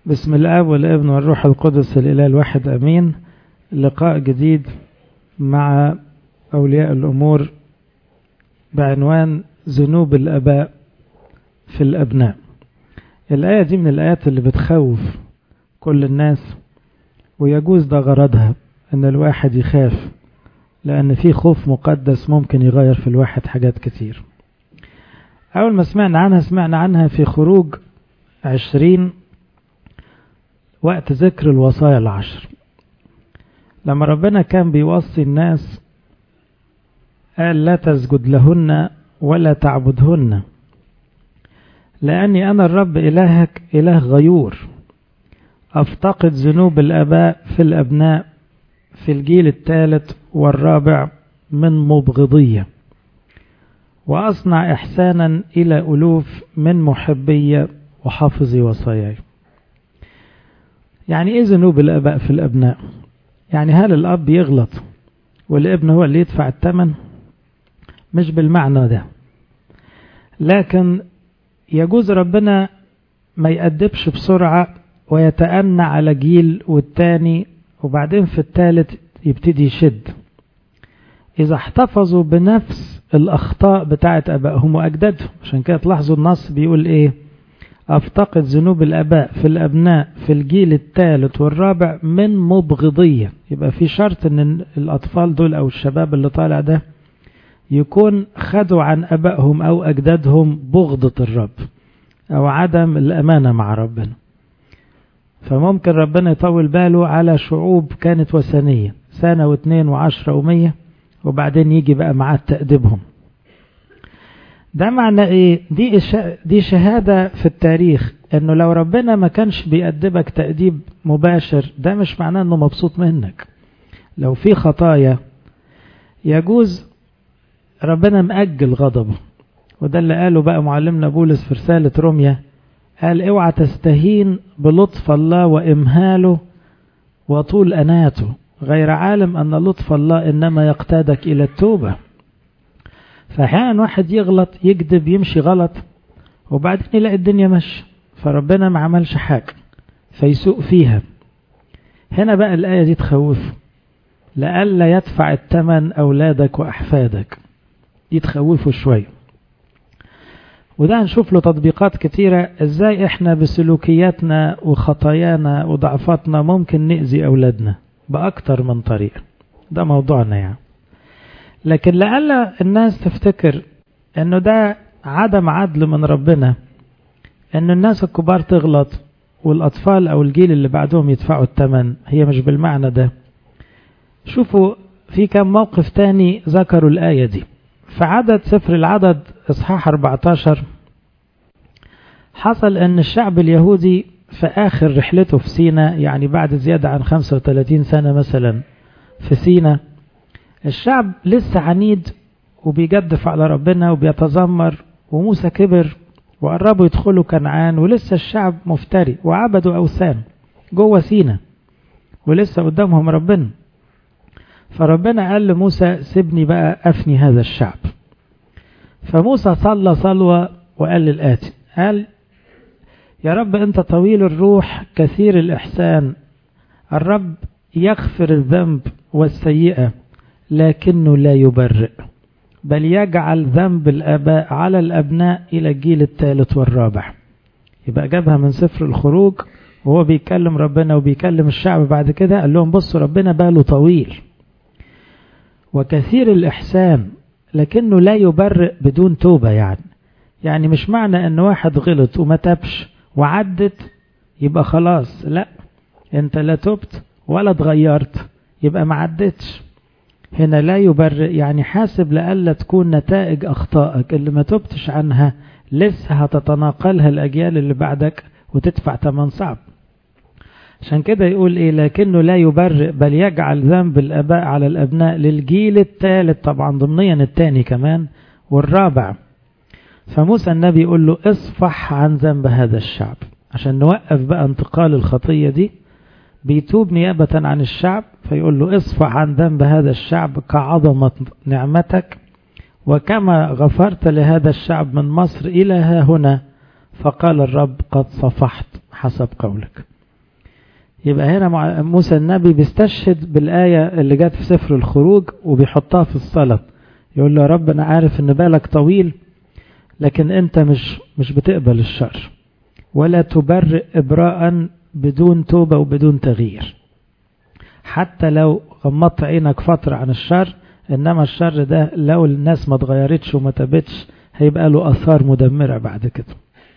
بسم الاب والابن والروح القدس الاله الواحد امين لقاء جديد مع اولياء الامور بعنوان ذنوب الاباء في الابناء الايه دي من الايات اللي بتخوف كل الناس ويجوز ده غرضها ان الواحد يخاف لان في خوف مقدس ممكن يغير في الواحد حاجات كتير اول ما سمعنا عنها سمعنا عنها في خروج عشرين وقت ذكر الوصايا العشر لما ربنا كان بيوصي الناس قال لا تسجد لهن ولا تعبدهن لأني أنا الرب إلهك إله غيور أفتقد ذنوب الآباء في الأبناء في الجيل الثالث والرابع من مبغضية وأصنع إحسانا إلى ألوف من محبية وحافظي وصاياي يعني إيه ذنوب الآباء في الأبناء يعني هل الأب يغلط والابن هو اللي يدفع الثمن مش بالمعنى ده لكن يجوز ربنا ما يأدبش بسرعة ويتأنى على جيل والتاني وبعدين في الثالث يبتدي يشد إذا احتفظوا بنفس الأخطاء بتاعة أبائهم وأجدادهم عشان كده تلاحظوا النص بيقول إيه أفتقد ذنوب الآباء في الأبناء في الجيل الثالث والرابع من مبغضية يبقى في شرط أن الأطفال دول أو الشباب اللي طالع ده يكون خدوا عن أبائهم أو أجدادهم بغضة الرب أو عدم الأمانة مع ربنا فممكن ربنا يطول باله على شعوب كانت وثنية سنة واثنين وعشرة ومية وبعدين يجي بقى معاه تأديبهم ده معنى ايه دي, دي شهادة في التاريخ انه لو ربنا ما كانش بيأدبك تأديب مباشر ده مش معناه انه مبسوط منك لو في خطايا يجوز ربنا مأجل غضبه وده اللي قاله بقى معلمنا بولس في رسالة روميا قال اوعى تستهين بلطف الله وإمهاله وطول أناته غير عالم أن لطف الله إنما يقتادك إلى التوبة فأحيانا واحد يغلط يكذب يمشي غلط وبعدين يلاقي الدنيا ماشية فربنا ما عملش حاجة فيسوق فيها هنا بقى الآية دي تخوفه لئلا يدفع الثمن أولادك وأحفادك دي تخوفه شوية وده هنشوف له تطبيقات كتيرة ازاي احنا بسلوكياتنا وخطايانا وضعفاتنا ممكن نأذي أولادنا بأكتر من طريقة ده موضوعنا يعني لكن لعل الناس تفتكر انه ده عدم عدل من ربنا ان الناس الكبار تغلط والاطفال او الجيل اللي بعدهم يدفعوا الثمن هي مش بالمعنى ده شوفوا في كم موقف تاني ذكروا الآية دي في عدد سفر العدد اصحاح 14 حصل ان الشعب اليهودي في اخر رحلته في سينا يعني بعد زيادة عن 35 سنة مثلا في سينا الشعب لسه عنيد وبيجدف على ربنا وبيتذمر وموسى كبر وقربوا يدخلوا كنعان ولسه الشعب مفتري وعبدوا أوثان جوه سينا ولسه قدامهم ربنا فربنا قال لموسى سيبني بقى أفني هذا الشعب فموسى صلى صلوة وقال للآتي قال يا رب أنت طويل الروح كثير الإحسان الرب يغفر الذنب والسيئة لكنه لا يبرئ بل يجعل ذنب الآباء على الأبناء إلى الجيل الثالث والرابع يبقى جابها من سفر الخروج وهو بيكلم ربنا وبيكلم الشعب بعد كده قال لهم بصوا ربنا باله طويل وكثير الإحسان لكنه لا يبرئ بدون توبة يعني يعني مش معنى أن واحد غلط وما تبش وعدت يبقى خلاص لا انت لا تبت ولا اتغيرت يبقى ما عدتش هنا لا يبرئ يعني حاسب لألا تكون نتائج أخطائك اللي ما تبتش عنها لسه هتتناقلها الأجيال اللي بعدك وتدفع ثمن صعب عشان كده يقول إيه لكنه لا يبرئ بل يجعل ذنب الآباء على الأبناء للجيل الثالث طبعا ضمنيا الثاني كمان والرابع فموسى النبي يقول له اصفح عن ذنب هذا الشعب عشان نوقف بقى انتقال الخطية دي بيتوب نيابة عن الشعب فيقول له اصفح عن ذنب هذا الشعب كعظمة نعمتك وكما غفرت لهذا الشعب من مصر إلى ها هنا فقال الرب قد صفحت حسب قولك يبقى هنا موسى النبي بيستشهد بالآية اللي جت في سفر الخروج وبيحطها في الصلاة يقول له يا رب أنا عارف إن بالك طويل لكن أنت مش مش بتقبل الشر ولا تبرئ إبراء بدون توبة وبدون تغيير حتى لو غمضت عينك فترة عن الشر إنما الشر ده لو الناس ما اتغيرتش وما تابتش هيبقى له أثار مدمرة بعد كده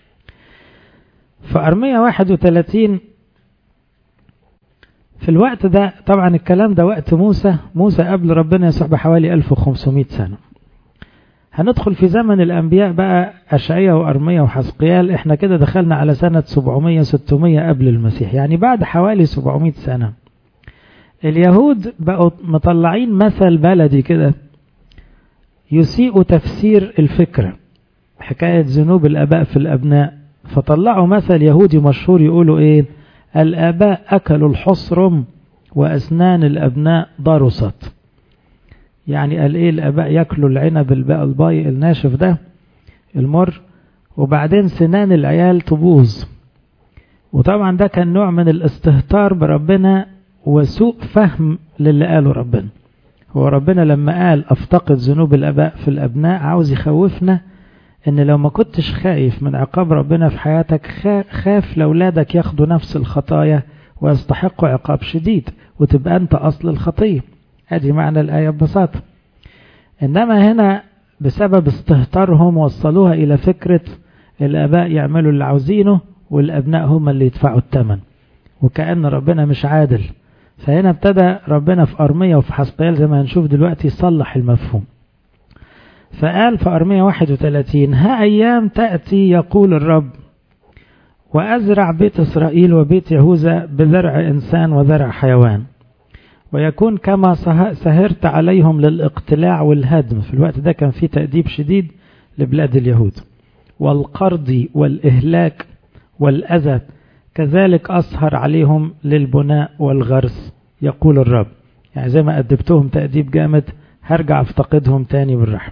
فأرمية 31 في الوقت ده طبعا الكلام ده وقت موسى موسى قبل ربنا يسوع بحوالي 1500 سنة هندخل في زمن الأنبياء بقى أشعية وأرمية وحسقيال احنا كده دخلنا على سنة 700 600 قبل المسيح يعني بعد حوالي 700 سنة اليهود بقوا مطلعين مثل بلدي كده يسيء تفسير الفكرة حكاية ذنوب الآباء في الأبناء فطلعوا مثل يهودي مشهور يقولوا إيه الآباء أكلوا الحصرم وأسنان الأبناء ضرست يعني قال إيه الآباء يأكلوا العنب الباء الباي الناشف ده المر وبعدين سنان العيال تبوظ وطبعا ده كان نوع من الاستهتار بربنا وسوء فهم للي قاله ربنا هو ربنا لما قال افتقد ذنوب الاباء في الابناء عاوز يخوفنا ان لو ما كنتش خايف من عقاب ربنا في حياتك خاف لاولادك ياخدوا نفس الخطايا ويستحقوا عقاب شديد وتبقى انت اصل الخطيه ادي معنى الايه ببساطه انما هنا بسبب استهتارهم وصلوها الى فكره الاباء يعملوا اللي عاوزينه والابناء هم اللي يدفعوا الثمن وكأن ربنا مش عادل فهنا ابتدى ربنا في أرمية وفي حسقيال زي ما هنشوف دلوقتي يصلح المفهوم فقال في أرمية 31 ها أيام تأتي يقول الرب وأزرع بيت إسرائيل وبيت يهوذا بزرع إنسان وزرع حيوان ويكون كما سهرت عليهم للاقتلاع والهدم في الوقت ده كان في تأديب شديد لبلاد اليهود والقرض والإهلاك والأذى كذلك أسهر عليهم للبناء والغرس يقول الرب يعني زي ما أدبتهم تأديب جامد هرجع أفتقدهم تاني بالرحم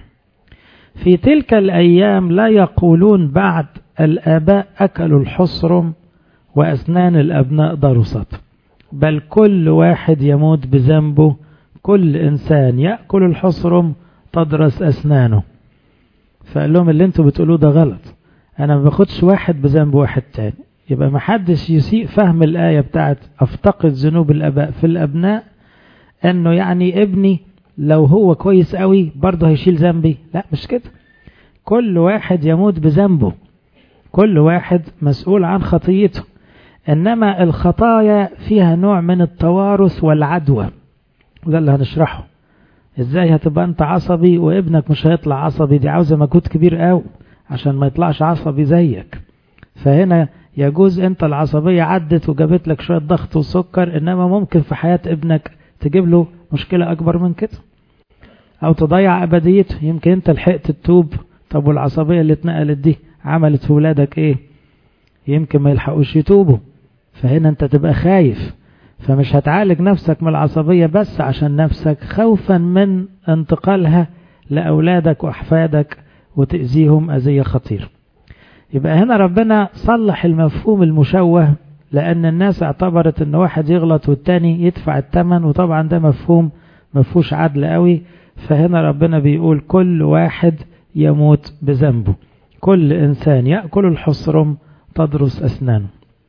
في تلك الأيام لا يقولون بعد الآباء أكلوا الحصرم وأسنان الأبناء ضرست بل كل واحد يموت بذنبه كل إنسان يأكل الحصرم تضرس أسنانه فقال لهم اللي انتوا بتقولوه ده غلط أنا ما باخدش واحد بذنب واحد تاني يبقى ما حدش يسيء فهم الآية بتاعت أفتقد ذنوب الآباء في الأبناء أنه يعني ابني لو هو كويس قوي برضه هيشيل ذنبي لا مش كده كل واحد يموت بذنبه كل واحد مسؤول عن خطيته إنما الخطايا فيها نوع من التوارث والعدوى وده اللي هنشرحه ازاي هتبقى انت عصبي وابنك مش هيطلع عصبي دي عاوزه مجهود كبير قوي عشان ما يطلعش عصبي زيك فهنا يجوز انت العصبية عدت وجابت لك شوية ضغط وسكر انما ممكن في حياة ابنك تجيب له مشكلة اكبر من كده او تضيع ابديته يمكن انت لحقت تتوب طب والعصبية اللي اتنقلت دي عملت في ولادك ايه يمكن ما يلحقوش يتوبوا فهنا انت تبقى خايف فمش هتعالج نفسك من العصبية بس عشان نفسك خوفا من انتقالها لأولادك وأحفادك وتأذيهم أذية خطيرة يبقى هنا ربنا صلح المفهوم المشوه لأن الناس اعتبرت أن واحد يغلط والتاني يدفع الثمن وطبعا ده مفهوم مفهوش عدل قوي فهنا ربنا بيقول كل واحد يموت بذنبه كل إنسان يأكل الحصرم تدرس أسنانه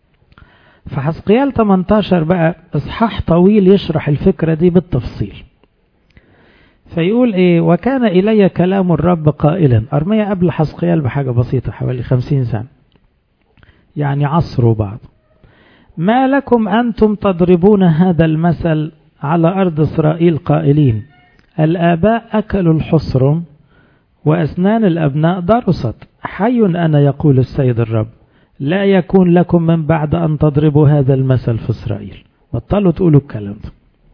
فحسقيال 18 بقى إصحاح طويل يشرح الفكرة دي بالتفصيل فيقول ايه وكان الي كلام الرب قائلا ارميا قبل حسقيال بحاجه بسيطه حوالي خمسين سنه يعني عصروا بعض ما لكم انتم تضربون هذا المثل على ارض اسرائيل قائلين الاباء اكلوا الحصرم واسنان الابناء درست حي انا يقول السيد الرب لا يكون لكم من بعد ان تضربوا هذا المثل في اسرائيل بطلوا تقولوا الكلام ده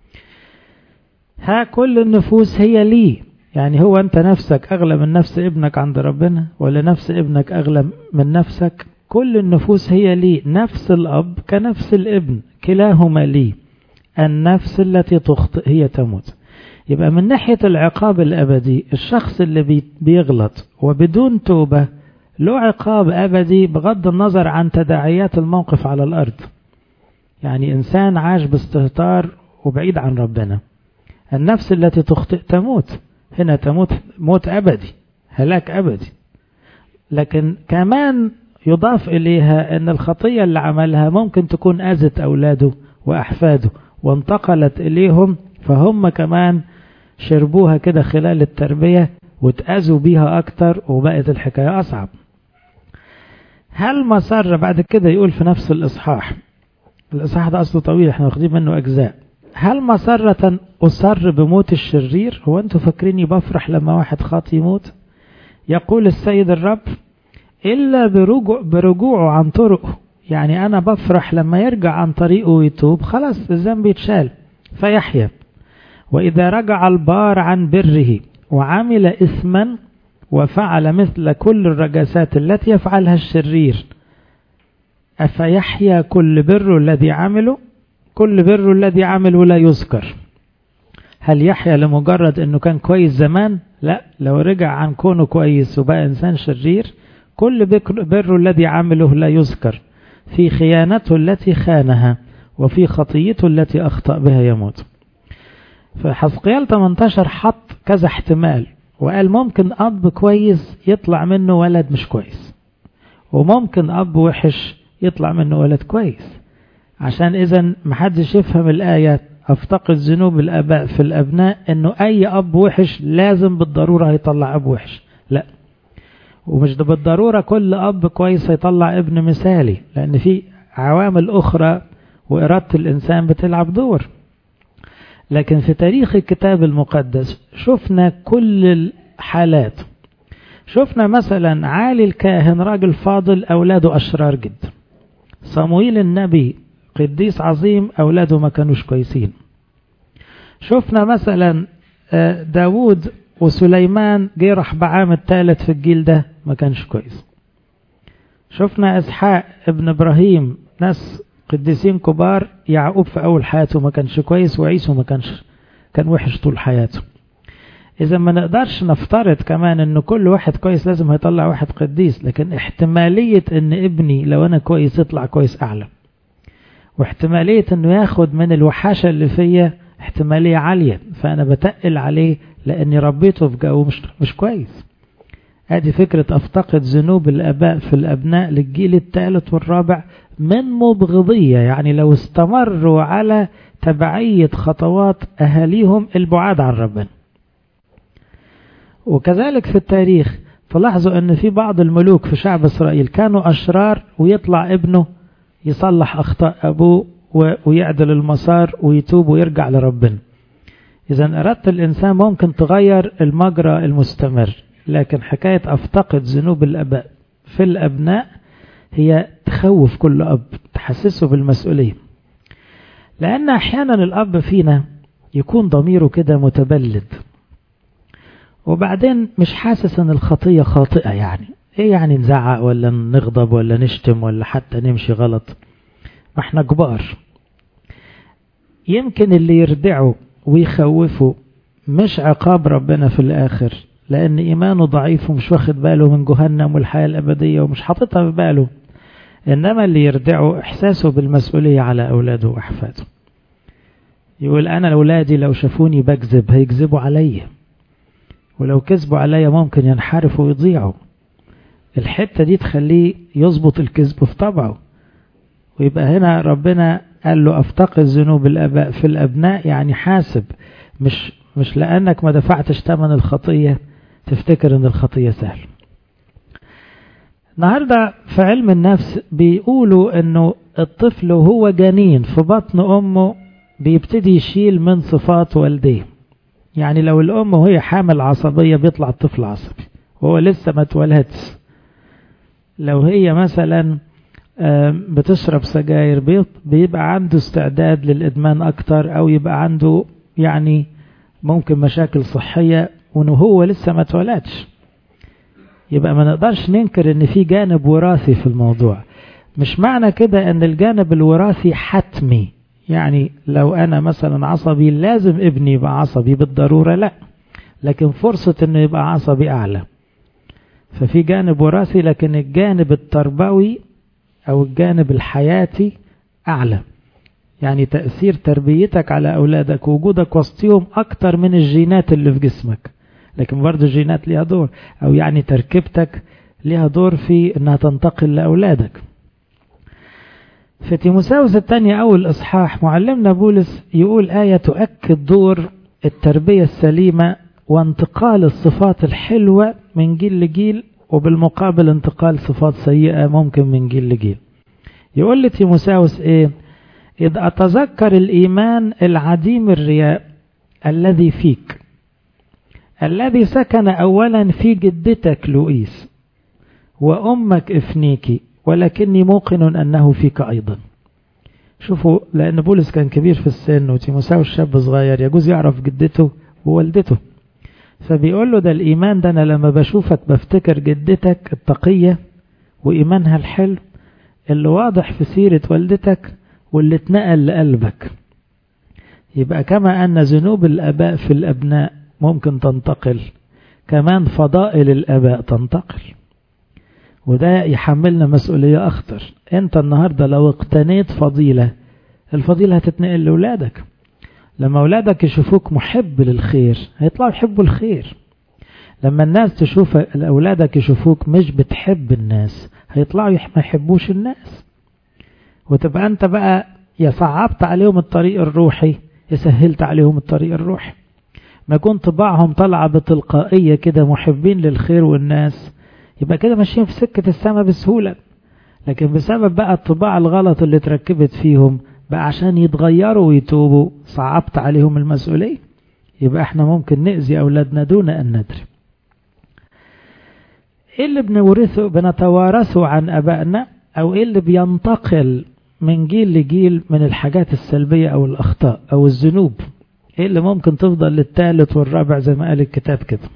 ها كل النفوس هي لي يعني هو أنت نفسك أغلى من نفس ابنك عند ربنا ولا نفس ابنك أغلى من نفسك كل النفوس هي لي نفس الأب كنفس الابن كلاهما لي النفس التي تخطئ هي تموت يبقى من ناحية العقاب الأبدي الشخص اللي بيغلط وبدون توبة له عقاب أبدي بغض النظر عن تداعيات الموقف على الأرض يعني إنسان عاش باستهتار وبعيد عن ربنا النفس التي تخطئ تموت هنا تموت موت أبدي هلاك أبدي لكن كمان يضاف إليها أن الخطية اللي عملها ممكن تكون أذت أولاده وأحفاده وانتقلت إليهم فهم كمان شربوها كده خلال التربية واتأذوا بيها أكتر وبقت الحكاية أصعب هل مسر بعد كده يقول في نفس الإصحاح الإصحاح ده أصله طويل احنا واخدين منه أجزاء هل مسرة أصر بموت الشرير هو أنتوا فاكريني بفرح لما واحد خاطي يموت يقول السيد الرب إلا برجوع برجوعه عن طرقه يعني أنا بفرح لما يرجع عن طريقه ويتوب خلاص الذنب يتشال فيحيا وإذا رجع البار عن بره وعمل إثما وفعل مثل كل الرجاسات التي يفعلها الشرير أفيحيا كل بر الذي عمله كل بر الذي عمله لا يذكر هل يحيا لمجرد أنه كان كويس زمان لا لو رجع عن كونه كويس وبقى إنسان شرير كل بر الذي عمله لا يذكر في خيانته التي خانها وفي خطيته التي أخطأ بها يموت فحسقيال 18 حط كذا احتمال وقال ممكن أب كويس يطلع منه ولد مش كويس وممكن أب وحش يطلع منه ولد كويس عشان إذا محدش يفهم الآية أفتقد ذنوب الآباء في الأبناء إنه أي أب وحش لازم بالضرورة هيطلع أب وحش لا ومش ده بالضرورة كل أب كويس هيطلع ابن مثالي لأن في عوامل أخرى وإرادة الإنسان بتلعب دور لكن في تاريخ الكتاب المقدس شفنا كل الحالات شفنا مثلا عالي الكاهن راجل فاضل أولاده أشرار جدا صمويل النبي قديس عظيم أولاده ما كانوش كويسين شفنا مثلا داود وسليمان جه رحبعام الثالث في الجيل ده ما كانش كويس شفنا إسحاق ابن إبراهيم ناس قديسين كبار يعقوب في أول حياته ما كانش كويس وعيسو ما كانش كان وحش طول حياته إذا ما نقدرش نفترض كمان إن كل واحد كويس لازم هيطلع واحد قديس لكن احتمالية إن ابني لو أنا كويس يطلع كويس أعلى واحتمالية إنه ياخد من الوحاشة اللي فيا احتمالية عالية فأنا بتقل عليه لأني ربيته في جو مش, مش كويس ادي فكرة افتقد ذنوب الاباء في الابناء للجيل الثالث والرابع من مبغضية يعني لو استمروا على تبعية خطوات اهاليهم البعاد عن ربنا وكذلك في التاريخ فلاحظوا ان في بعض الملوك في شعب اسرائيل كانوا اشرار ويطلع ابنه يصلح اخطاء ابوه ويعدل المسار ويتوب ويرجع لربنا اذا اردة الانسان ممكن تغير المجرى المستمر لكن حكاية أفتقد ذنوب الأباء في الأبناء هي تخوف كل أب تحسسه بالمسؤولية لأن أحيانا الأب فينا يكون ضميره كده متبلد وبعدين مش حاسس أن الخطية خاطئة يعني إيه يعني نزعق ولا نغضب ولا نشتم ولا حتى نمشي غلط ما احنا كبار يمكن اللي يردعه ويخوفه مش عقاب ربنا في الآخر لأن إيمانه ضعيف ومش واخد باله من جهنم والحياة الأبدية ومش حاططها في باله إنما اللي يردعه إحساسه بالمسؤولية على أولاده وأحفاده يقول أنا أولادي لو شافوني بكذب هيكذبوا عليا ولو كذبوا عليا ممكن ينحرفوا ويضيعوا الحتة دي تخليه يظبط الكذب في طبعه ويبقى هنا ربنا قال له أفتقد ذنوب الآباء في الأبناء يعني حاسب مش مش لأنك ما دفعتش ثمن الخطية تفتكر ان الخطية سهل النهاردة في علم النفس بيقولوا انه الطفل وهو جنين في بطن امه بيبتدي يشيل من صفات والديه يعني لو الام وهي حامل عصبية بيطلع الطفل عصبي وهو لسه ما اتولدش لو هي مثلا بتشرب سجاير بيبقى عنده استعداد للإدمان أكتر أو يبقى عنده يعني ممكن مشاكل صحية وانه هو لسه ما اتولدش يبقى ما نقدرش ننكر ان في جانب وراثي في الموضوع مش معنى كده ان الجانب الوراثي حتمي يعني لو انا مثلا عصبي لازم ابني يبقى عصبي بالضرورة لا لكن فرصة انه يبقى عصبي اعلى ففي جانب وراثي لكن الجانب التربوي او الجانب الحياتي اعلى يعني تأثير تربيتك على أولادك ووجودك وسطهم أكتر من الجينات اللي في جسمك لكن برضه الجينات ليها دور أو يعني تركيبتك ليها دور في أنها تنتقل لأولادك في تيموساوس الثانية أول إصحاح معلمنا بولس يقول آية تؤكد دور التربية السليمة وانتقال الصفات الحلوة من جيل لجيل وبالمقابل انتقال صفات سيئة ممكن من جيل لجيل يقول لي تيموساوس ايه إذ أتذكر الإيمان العديم الرياء الذي فيك الذي سكن أولا في جدتك لوئيس وأمك إفنيكي ولكني موقن أنه فيك أيضا شوفوا لأن بولس كان كبير في السن وتيموساوس شاب صغير يجوز يعرف جدته ووالدته فبيقول له ده الإيمان ده أنا لما بشوفك بفتكر جدتك التقية وإيمانها الحلو اللي واضح في سيرة والدتك واللي اتنقل لقلبك يبقى كما أن ذنوب الآباء في الأبناء ممكن تنتقل كمان فضائل الآباء تنتقل وده يحملنا مسؤولية أخطر أنت النهاردة لو اقتنيت فضيلة الفضيلة هتتنقل لأولادك لما أولادك يشوفوك محب للخير هيطلعوا يحبوا الخير لما الناس تشوف أولادك يشوفوك مش بتحب الناس هيطلعوا ما يحبوش الناس وتبقى أنت بقى يا صعبت عليهم الطريق الروحي يا سهلت عليهم الطريق الروحي ما يكون طباعهم طالعة بتلقائية كده محبين للخير والناس يبقى كده ماشيين في سكة السماء بسهولة لكن بسبب بقى الطباع الغلط اللي اتركبت فيهم بقى عشان يتغيروا ويتوبوا صعبت عليهم المسؤولية يبقى احنا ممكن نأذي أولادنا دون أن ندري ايه اللي بنورثه بنتوارثه عن أبائنا أو ايه اللي بينتقل من جيل لجيل من الحاجات السلبية أو الأخطاء أو الذنوب ايه اللي ممكن تفضل للثالث والرابع زي ما قال الكتاب كده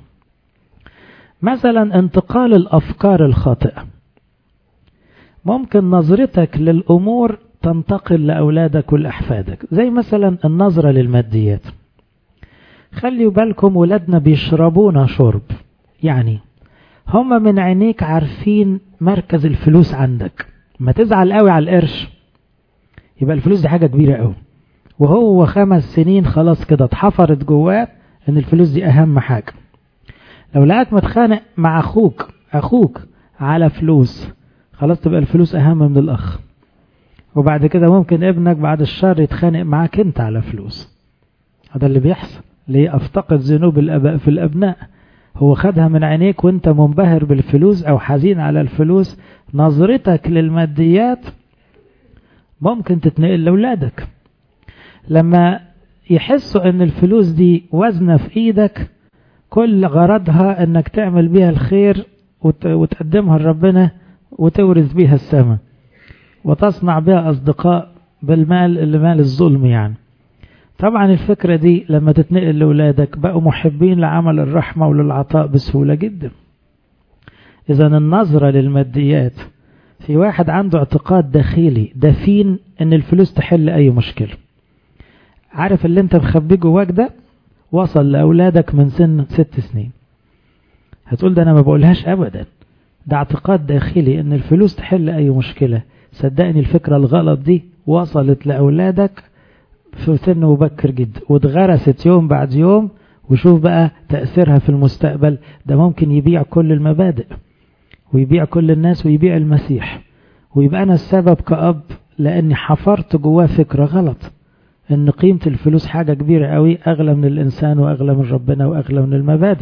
مثلا انتقال الأفكار الخاطئة ممكن نظرتك للأمور تنتقل لأولادك ولأحفادك زي مثلا النظرة للماديات خلي بالكم ولادنا بيشربونا شرب يعني هم من عينيك عارفين مركز الفلوس عندك ما تزعل قوي على القرش يبقى الفلوس دي حاجة كبيرة قوي وهو خمس سنين خلاص كده اتحفرت جواه ان الفلوس دي اهم حاجة لو لقاك متخانق مع اخوك اخوك على فلوس خلاص تبقى الفلوس اهم من الاخ وبعد كده ممكن ابنك بعد الشر يتخانق معاك انت على فلوس هذا اللي بيحصل ليه افتقد ذنوب الاباء في الابناء هو خدها من عينيك وانت منبهر بالفلوس او حزين على الفلوس نظرتك للماديات ممكن تتنقل لاولادك لما يحسوا ان الفلوس دي وزنة في ايدك كل غرضها انك تعمل بيها الخير وتقدمها لربنا وتورث بيها السماء وتصنع بها أصدقاء بالمال اللي مال الظلم يعني طبعا الفكرة دي لما تتنقل لأولادك بقوا محبين لعمل الرحمة وللعطاء بسهولة جدا إذا النظرة للماديات في واحد عنده اعتقاد داخلي دفين ان الفلوس تحل اي مشكلة عارف اللي انت مخبيه جواك ده وصل لأولادك من سن ست سنين هتقول ده انا ما بقولهاش ابدا ده اعتقاد داخلي ان الفلوس تحل اي مشكلة صدقني الفكرة الغلط دي وصلت لأولادك في سن مبكر جدا واتغرست يوم بعد يوم وشوف بقى تأثيرها في المستقبل ده ممكن يبيع كل المبادئ ويبيع كل الناس ويبيع المسيح ويبقى أنا السبب كأب لأني حفرت جواه فكرة غلط إن قيمة الفلوس حاجة كبيرة قوي أغلى من الإنسان وأغلى من ربنا وأغلى من المبادئ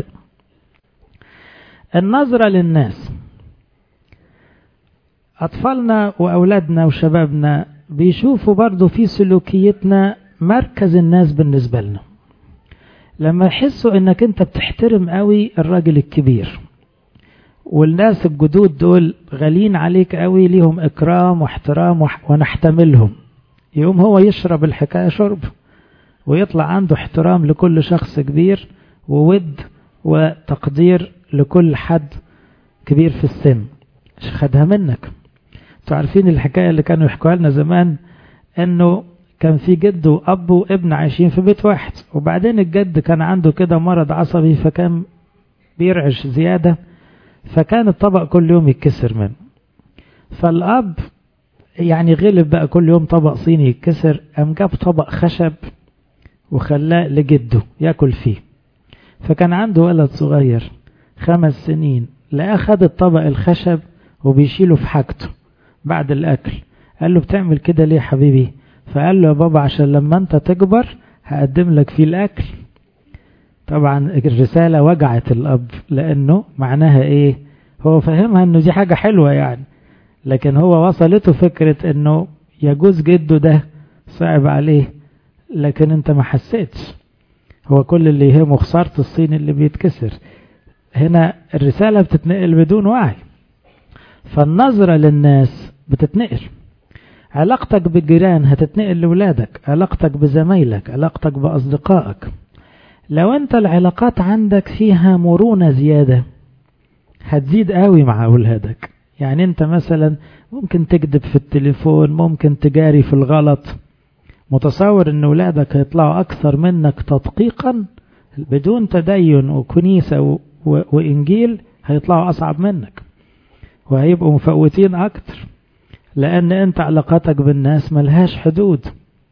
النظرة للناس أطفالنا وأولادنا وشبابنا بيشوفوا برضو في سلوكيتنا مركز الناس بالنسبة لنا لما يحسوا انك انت بتحترم قوي الراجل الكبير والناس الجدود دول غالين عليك قوي ليهم اكرام واحترام ونحتملهم يقوم هو يشرب الحكاية شرب ويطلع عنده احترام لكل شخص كبير وود وتقدير لكل حد كبير في السن خدها منك انتوا عارفين الحكاية اللي كانوا يحكوها لنا زمان انه كان في جد واب وابن عايشين في بيت واحد وبعدين الجد كان عنده كده مرض عصبي فكان بيرعش زيادة فكان الطبق كل يوم يتكسر منه فالاب يعني غلب بقى كل يوم طبق صيني يتكسر قام جاب طبق خشب وخلاه لجده ياكل فيه فكان عنده ولد صغير خمس سنين لقاه خد الطبق الخشب وبيشيله في حاجته بعد الأكل قال له بتعمل كده ليه يا حبيبي فقال له يا بابا عشان لما انت تكبر هقدم لك فيه الأكل طبعا الرسالة وجعت الأب لأنه معناها إيه هو فهمها أنه دي حاجة حلوة يعني لكن هو وصلته فكرة أنه يجوز جده ده صعب عليه لكن أنت ما حسيتش هو كل اللي يهمه خسارة الصين اللي بيتكسر هنا الرسالة بتتنقل بدون وعي فالنظرة للناس بتتنقل علاقتك بالجيران هتتنقل لولادك علاقتك بزمايلك علاقتك بأصدقائك لو انت العلاقات عندك فيها مرونة زيادة هتزيد قوي مع أولادك يعني انت مثلا ممكن تكذب في التليفون ممكن تجاري في الغلط متصور ان ولادك هيطلعوا اكثر منك تدقيقا بدون تدين وكنيسة و... و... وانجيل هيطلعوا اصعب منك وهيبقوا مفوتين اكتر لان انت علاقاتك بالناس ملهاش حدود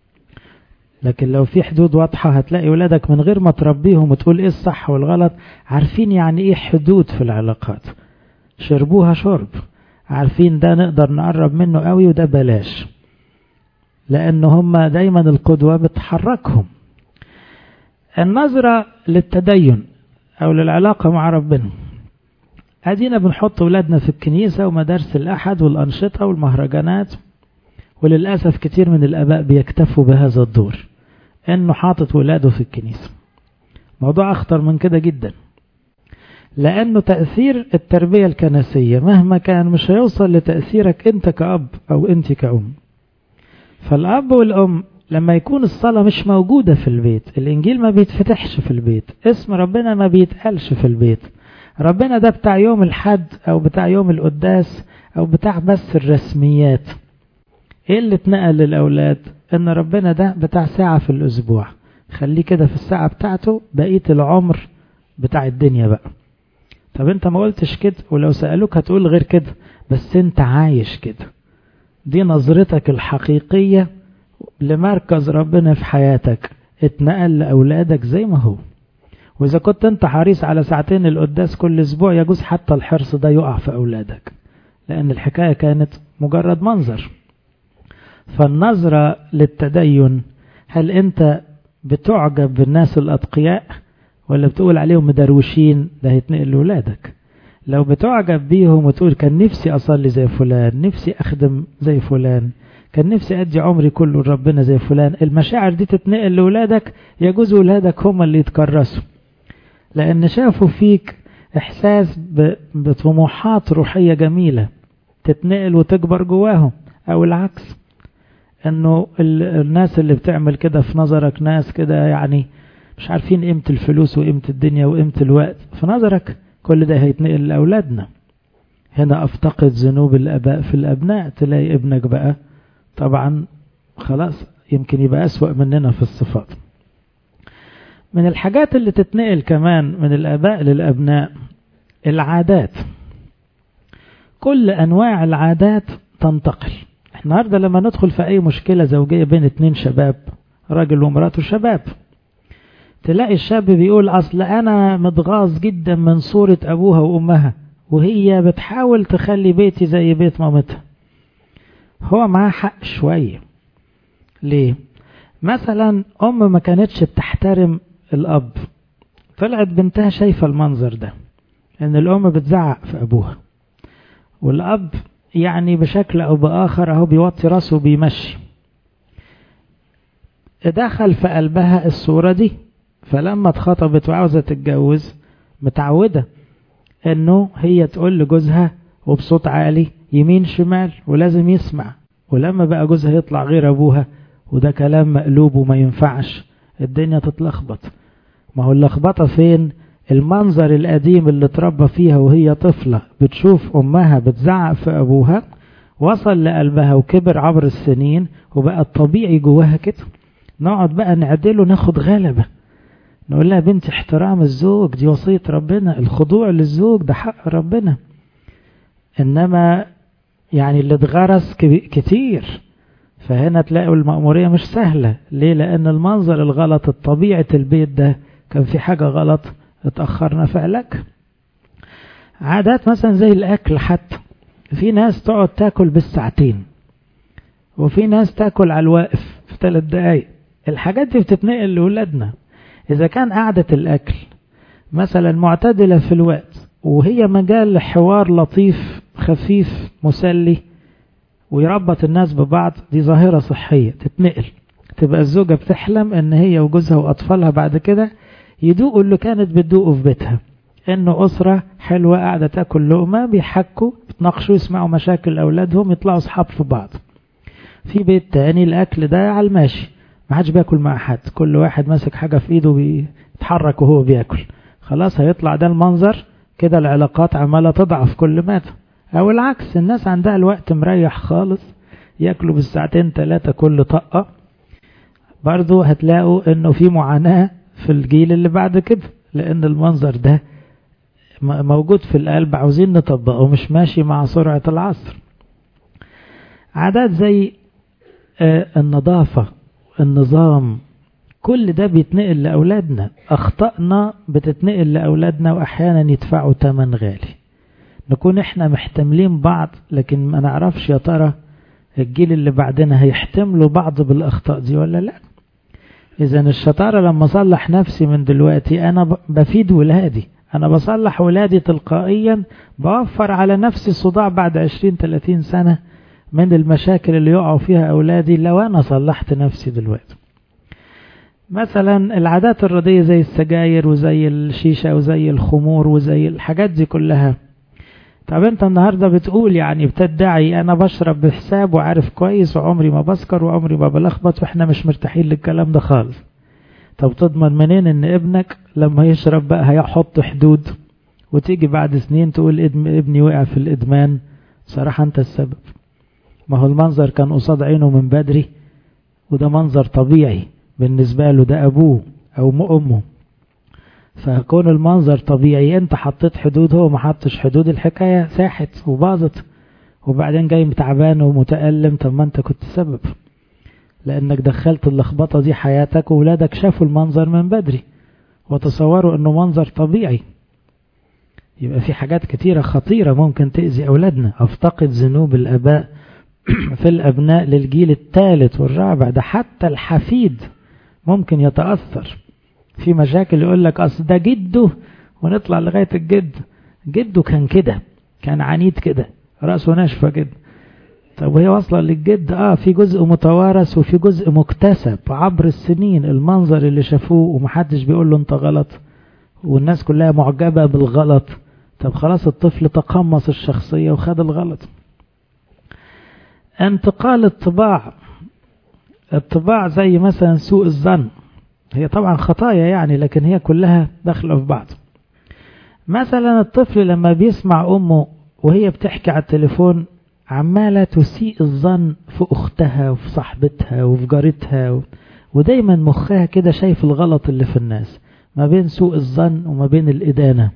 لكن لو في حدود واضحة هتلاقي ولادك من غير ما تربيهم وتقول ايه الصح والغلط عارفين يعني ايه حدود في العلاقات شربوها شرب عارفين ده نقدر نقرب منه قوي وده بلاش لان هم دايما القدوة بتحركهم النظرة للتدين او للعلاقة مع ربنا ادينا بنحط ولادنا في الكنيسة ومدارس الاحد والانشطة والمهرجانات وللأسف كتير من الاباء بيكتفوا بهذا الدور انه حاطط ولاده في الكنيسة موضوع اخطر من كده جدا لانه تأثير التربية الكنسية مهما كان مش هيوصل لتأثيرك انت كأب او انت كأم فالاب والام لما يكون الصلاة مش موجودة في البيت الانجيل ما بيتفتحش في البيت اسم ربنا ما بيتقالش في البيت ربنا ده بتاع يوم الحد او بتاع يوم القداس او بتاع بس الرسميات ايه اللي اتنقل للاولاد ان ربنا ده بتاع ساعة في الاسبوع خليه كده في الساعة بتاعته بقية العمر بتاع الدنيا بقى طب انت ما قلتش كده ولو سألوك هتقول غير كده بس انت عايش كده دي نظرتك الحقيقية لمركز ربنا في حياتك اتنقل لأولادك زي ما هو وإذا كنت أنت حريص على ساعتين القداس كل أسبوع يجوز حتى الحرص ده يقع في أولادك لأن الحكاية كانت مجرد منظر فالنظرة للتدين هل أنت بتعجب بالناس الأتقياء ولا بتقول عليهم مدروشين ده هيتنقل لأولادك لو بتعجب بيهم وتقول كان نفسي أصلي زي فلان نفسي أخدم زي فلان كان نفسي أدي عمري كله لربنا زي فلان المشاعر دي تتنقل لأولادك يجوز ولادك هم اللي يتكرسوا لأن شافوا فيك إحساس بطموحات روحية جميلة تتنقل وتكبر جواهم أو العكس أنه الناس اللي بتعمل كده في نظرك ناس كده يعني مش عارفين قيمة الفلوس وقيمة الدنيا وقيمة الوقت في نظرك كل ده هيتنقل لأولادنا هنا أفتقد ذنوب الأباء في الأبناء تلاقي ابنك بقى طبعا خلاص يمكن يبقى أسوأ مننا في الصفات من الحاجات اللي تتنقل كمان من الآباء للأبناء العادات كل أنواع العادات تنتقل النهاردة لما ندخل في أي مشكلة زوجية بين اتنين شباب راجل ومراته شباب تلاقي الشاب بيقول أصل أنا متغاظ جدا من صورة أبوها وأمها وهي بتحاول تخلي بيتي زي بيت مامتها هو معاه حق شوية ليه مثلا أم ما كانتش بتحترم الأب طلعت بنتها شايفة المنظر ده إن الأم بتزعق في أبوها والأب يعني بشكل أو بآخر أهو بيوطي راسه وبيمشي دخل في قلبها الصورة دي فلما اتخطبت وعاوزة تتجوز متعودة انه هي تقول لجوزها وبصوت عالي يمين شمال ولازم يسمع ولما بقى جوزها يطلع غير ابوها وده كلام مقلوب وما ينفعش الدنيا تتلخبط ما هو اللخبطة فين المنظر القديم اللي اتربى فيها وهي طفلة بتشوف امها بتزعق في ابوها وصل لقلبها وكبر عبر السنين وبقى الطبيعي جواها كده نقعد بقى نعدله ناخد غلبة نقول لها بنت احترام الزوج دي وصية ربنا الخضوع للزوج ده حق ربنا انما يعني اللي اتغرس كتير فهنا تلاقوا المأمورية مش سهلة ليه لأن المنظر الغلط الطبيعة البيت ده كان في حاجة غلط اتأخرنا في علاج عادات مثلا زي الأكل حتى في ناس تقعد تاكل بالساعتين وفي ناس تاكل على الواقف في ثلاث دقايق الحاجات دي بتتنقل لأولادنا إذا كان قعدة الأكل مثلا معتدلة في الوقت وهي مجال لحوار لطيف خفيف مسلي ويربط الناس ببعض دي ظاهرة صحية تتنقل تبقى الزوجة بتحلم ان هي وجوزها واطفالها بعد كده يدوقوا اللي كانت بتدوقه في بيتها انه اسرة حلوة قاعدة تاكل لقمة بيحكوا بيتناقشوا يسمعوا مشاكل اولادهم يطلعوا اصحاب في بعض في بيت تاني الاكل ده على الماشي ما حدش بياكل مع حد كل واحد ماسك حاجة في ايده بيتحرك وهو بياكل خلاص هيطلع ده المنظر كده العلاقات عمالة تضعف كل مادة او العكس الناس عندها الوقت مريح خالص ياكلوا بالساعتين ثلاثة كل طقة برضو هتلاقوا انه في معاناة في الجيل اللي بعد كده لان المنظر ده موجود في القلب عاوزين نطبقه مش ماشي مع سرعة العصر عادات زي النظافة النظام كل ده بيتنقل لأولادنا أخطأنا بتتنقل لأولادنا وأحيانا يدفعوا تمن غالي نكون احنا محتملين بعض لكن ما نعرفش يا ترى الجيل اللي بعدنا هيحتملوا بعض بالأخطاء دي ولا لا إذا الشطارة لما أصلح نفسي من دلوقتي أنا بفيد ولادي أنا بصلح ولادي تلقائيا بوفر على نفسي صداع بعد 20-30 سنة من المشاكل اللي يقعوا فيها أولادي لو أنا صلحت نفسي دلوقتي مثلا العادات الردية زي السجاير وزي الشيشة وزي الخمور وزي الحاجات دي كلها طب انت النهاردة بتقول يعني بتدعي انا بشرب بحساب وعارف كويس وعمري ما بسكر وعمري ما بلخبط واحنا مش مرتاحين للكلام ده خالص طب تضمن منين ان ابنك لما يشرب بقى هيحط حدود وتيجي بعد سنين تقول ابني وقع في الادمان صراحة انت السبب ما هو المنظر كان قصاد عينه من بدري وده منظر طبيعي بالنسبة له ده ابوه او امه فكون المنظر طبيعي انت حطيت حدود هو ما حطش حدود الحكاية ساحت وباظت وبعدين جاي تعبان ومتألم طب ما انت كنت سبب لانك دخلت اللخبطة دي حياتك وولادك شافوا المنظر من بدري وتصوروا انه منظر طبيعي يبقى في حاجات كتيرة خطيرة ممكن تأذي أولادنا أفتقد ذنوب الآباء في الأبناء للجيل الثالث والرابع ده حتى الحفيد ممكن يتأثر في مشاكل يقول لك أصل ده جده ونطلع لغاية الجد جده كان كده كان عنيد كده رأسه ناشفة كده طب وهي واصلة للجد اه في جزء متوارث وفي جزء مكتسب عبر السنين المنظر اللي شافوه ومحدش بيقول له انت غلط والناس كلها معجبة بالغلط طب خلاص الطفل تقمص الشخصية وخد الغلط انتقال الطباع الطباع زي مثلا سوء الظن هي طبعا خطايا يعني لكن هي كلها داخلة في بعض مثلا الطفل لما بيسمع أمه وهي بتحكي على التليفون عمالة تسيء الظن في أختها وفي صاحبتها وفي جارتها و... ودايما مخها كده شايف الغلط اللي في الناس ما بين سوء الظن وما بين الإدانة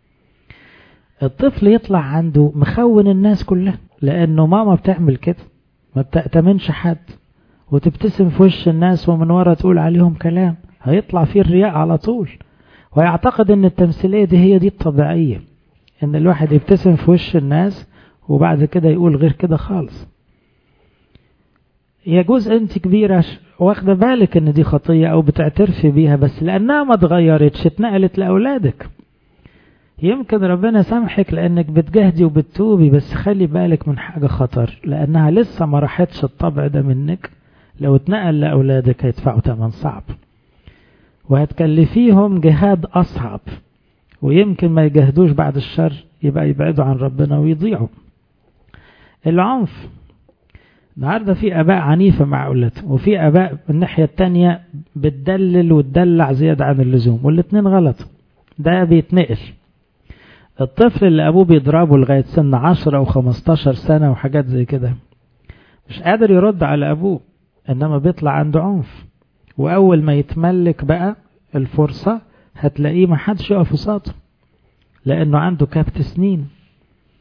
الطفل يطلع عنده مخون الناس كلها لأنه ماما بتعمل كده ما بتأتمنش حد وتبتسم في وش الناس ومن ورا تقول عليهم كلام هيطلع فيه الرياء على طول ويعتقد ان التمثيلية دي هي دي الطبيعية ان الواحد يبتسم في وش الناس وبعد كده يقول غير كده خالص يجوز انت كبيرة واخدة بالك ان دي خطية او بتعترفي بيها بس لانها ما اتغيرتش اتنقلت لاولادك يمكن ربنا سامحك لانك بتجهدي وبتتوبي بس خلي بالك من حاجة خطر لانها لسه ما راحتش الطبع ده منك لو اتنقل لاولادك هيدفعوا ثمن صعب وهتكلفيهم جهاد اصعب ويمكن ما يجهدوش بعد الشر يبقى يبعدوا عن ربنا ويضيعوا العنف النهاردة في أباء عنيفة مع أولادهم وفي أباء من الناحية التانية بتدلل وتدلع زيادة عن اللزوم والاتنين غلط ده بيتنقل الطفل اللي أبوه بيضربه لغاية سن عشرة أو خمستاشر سنة وحاجات زي كده مش قادر يرد على أبوه إنما بيطلع عنده عنف وأول ما يتملك بقى الفرصة هتلاقيه ما حدش يقف قصاده لأنه عنده كبت سنين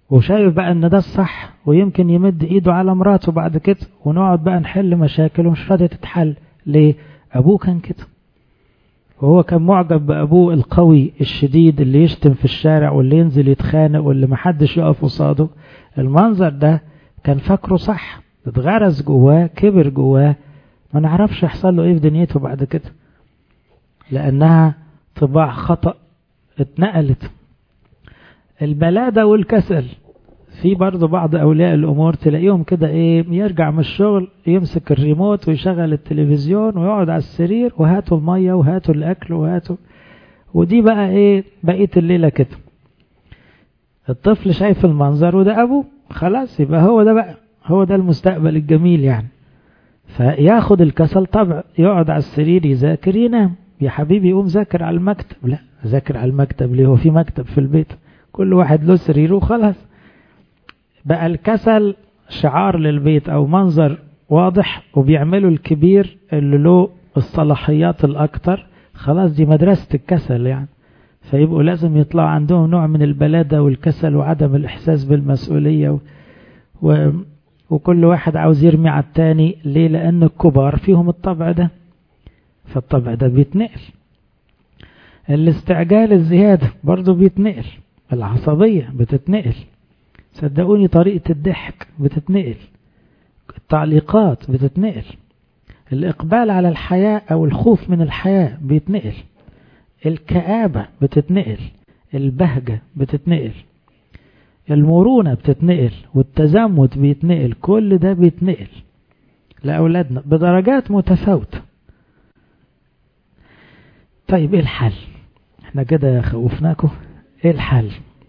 وشايف بقى ان ده الصح ويمكن يمد ايده على مراته بعد كده ونقعد بقى نحل مشاكل ومش راضية تتحل ليه ابوه كان كده وهو كان معجب بابوه القوي الشديد اللي يشتم في الشارع واللي ينزل يتخانق واللي محدش يقف قصاده المنظر ده كان فاكره صح اتغرس جواه كبر جواه ما نعرفش يحصل له ايه في دنيته بعد كده لانها طباع خطأ اتنقلت البلادة والكسل في برضه بعض أولياء الأمور تلاقيهم كده إيه يرجع من الشغل يمسك الريموت ويشغل التلفزيون ويقعد على السرير وهاتوا المية وهاتوا الأكل وهاتوا ودي بقى إيه بقية الليلة كده الطفل شايف المنظر وده أبوه خلاص يبقى هو ده بقى هو ده المستقبل الجميل يعني فياخد الكسل طبع يقعد على السرير يذاكر ينام يا حبيبي يقوم ذاكر على المكتب لا ذاكر على المكتب ليه هو في مكتب في البيت كل واحد له سريره وخلاص بقى الكسل شعار للبيت او منظر واضح وبيعملوا الكبير اللي له الصلاحيات الاكتر خلاص دي مدرسة الكسل يعني فيبقوا لازم يطلع عندهم نوع من البلادة والكسل وعدم الإحساس بالمسؤولية و... و... وكل واحد عاوز يرمي على التاني ليه لأن الكبار فيهم الطبع ده فالطبع ده بيتنقل الاستعجال الزيادة برضه بيتنقل العصبية بتتنقل صدقوني طريقة الضحك بتتنقل التعليقات بتتنقل الإقبال على الحياة أو الخوف من الحياة بيتنقل الكآبة بتتنقل البهجة بتتنقل المرونة بتتنقل والتزمت بيتنقل كل ده بيتنقل لأولادنا بدرجات متفاوتة طيب ايه الحل احنا كده خوفناكم ايه الحل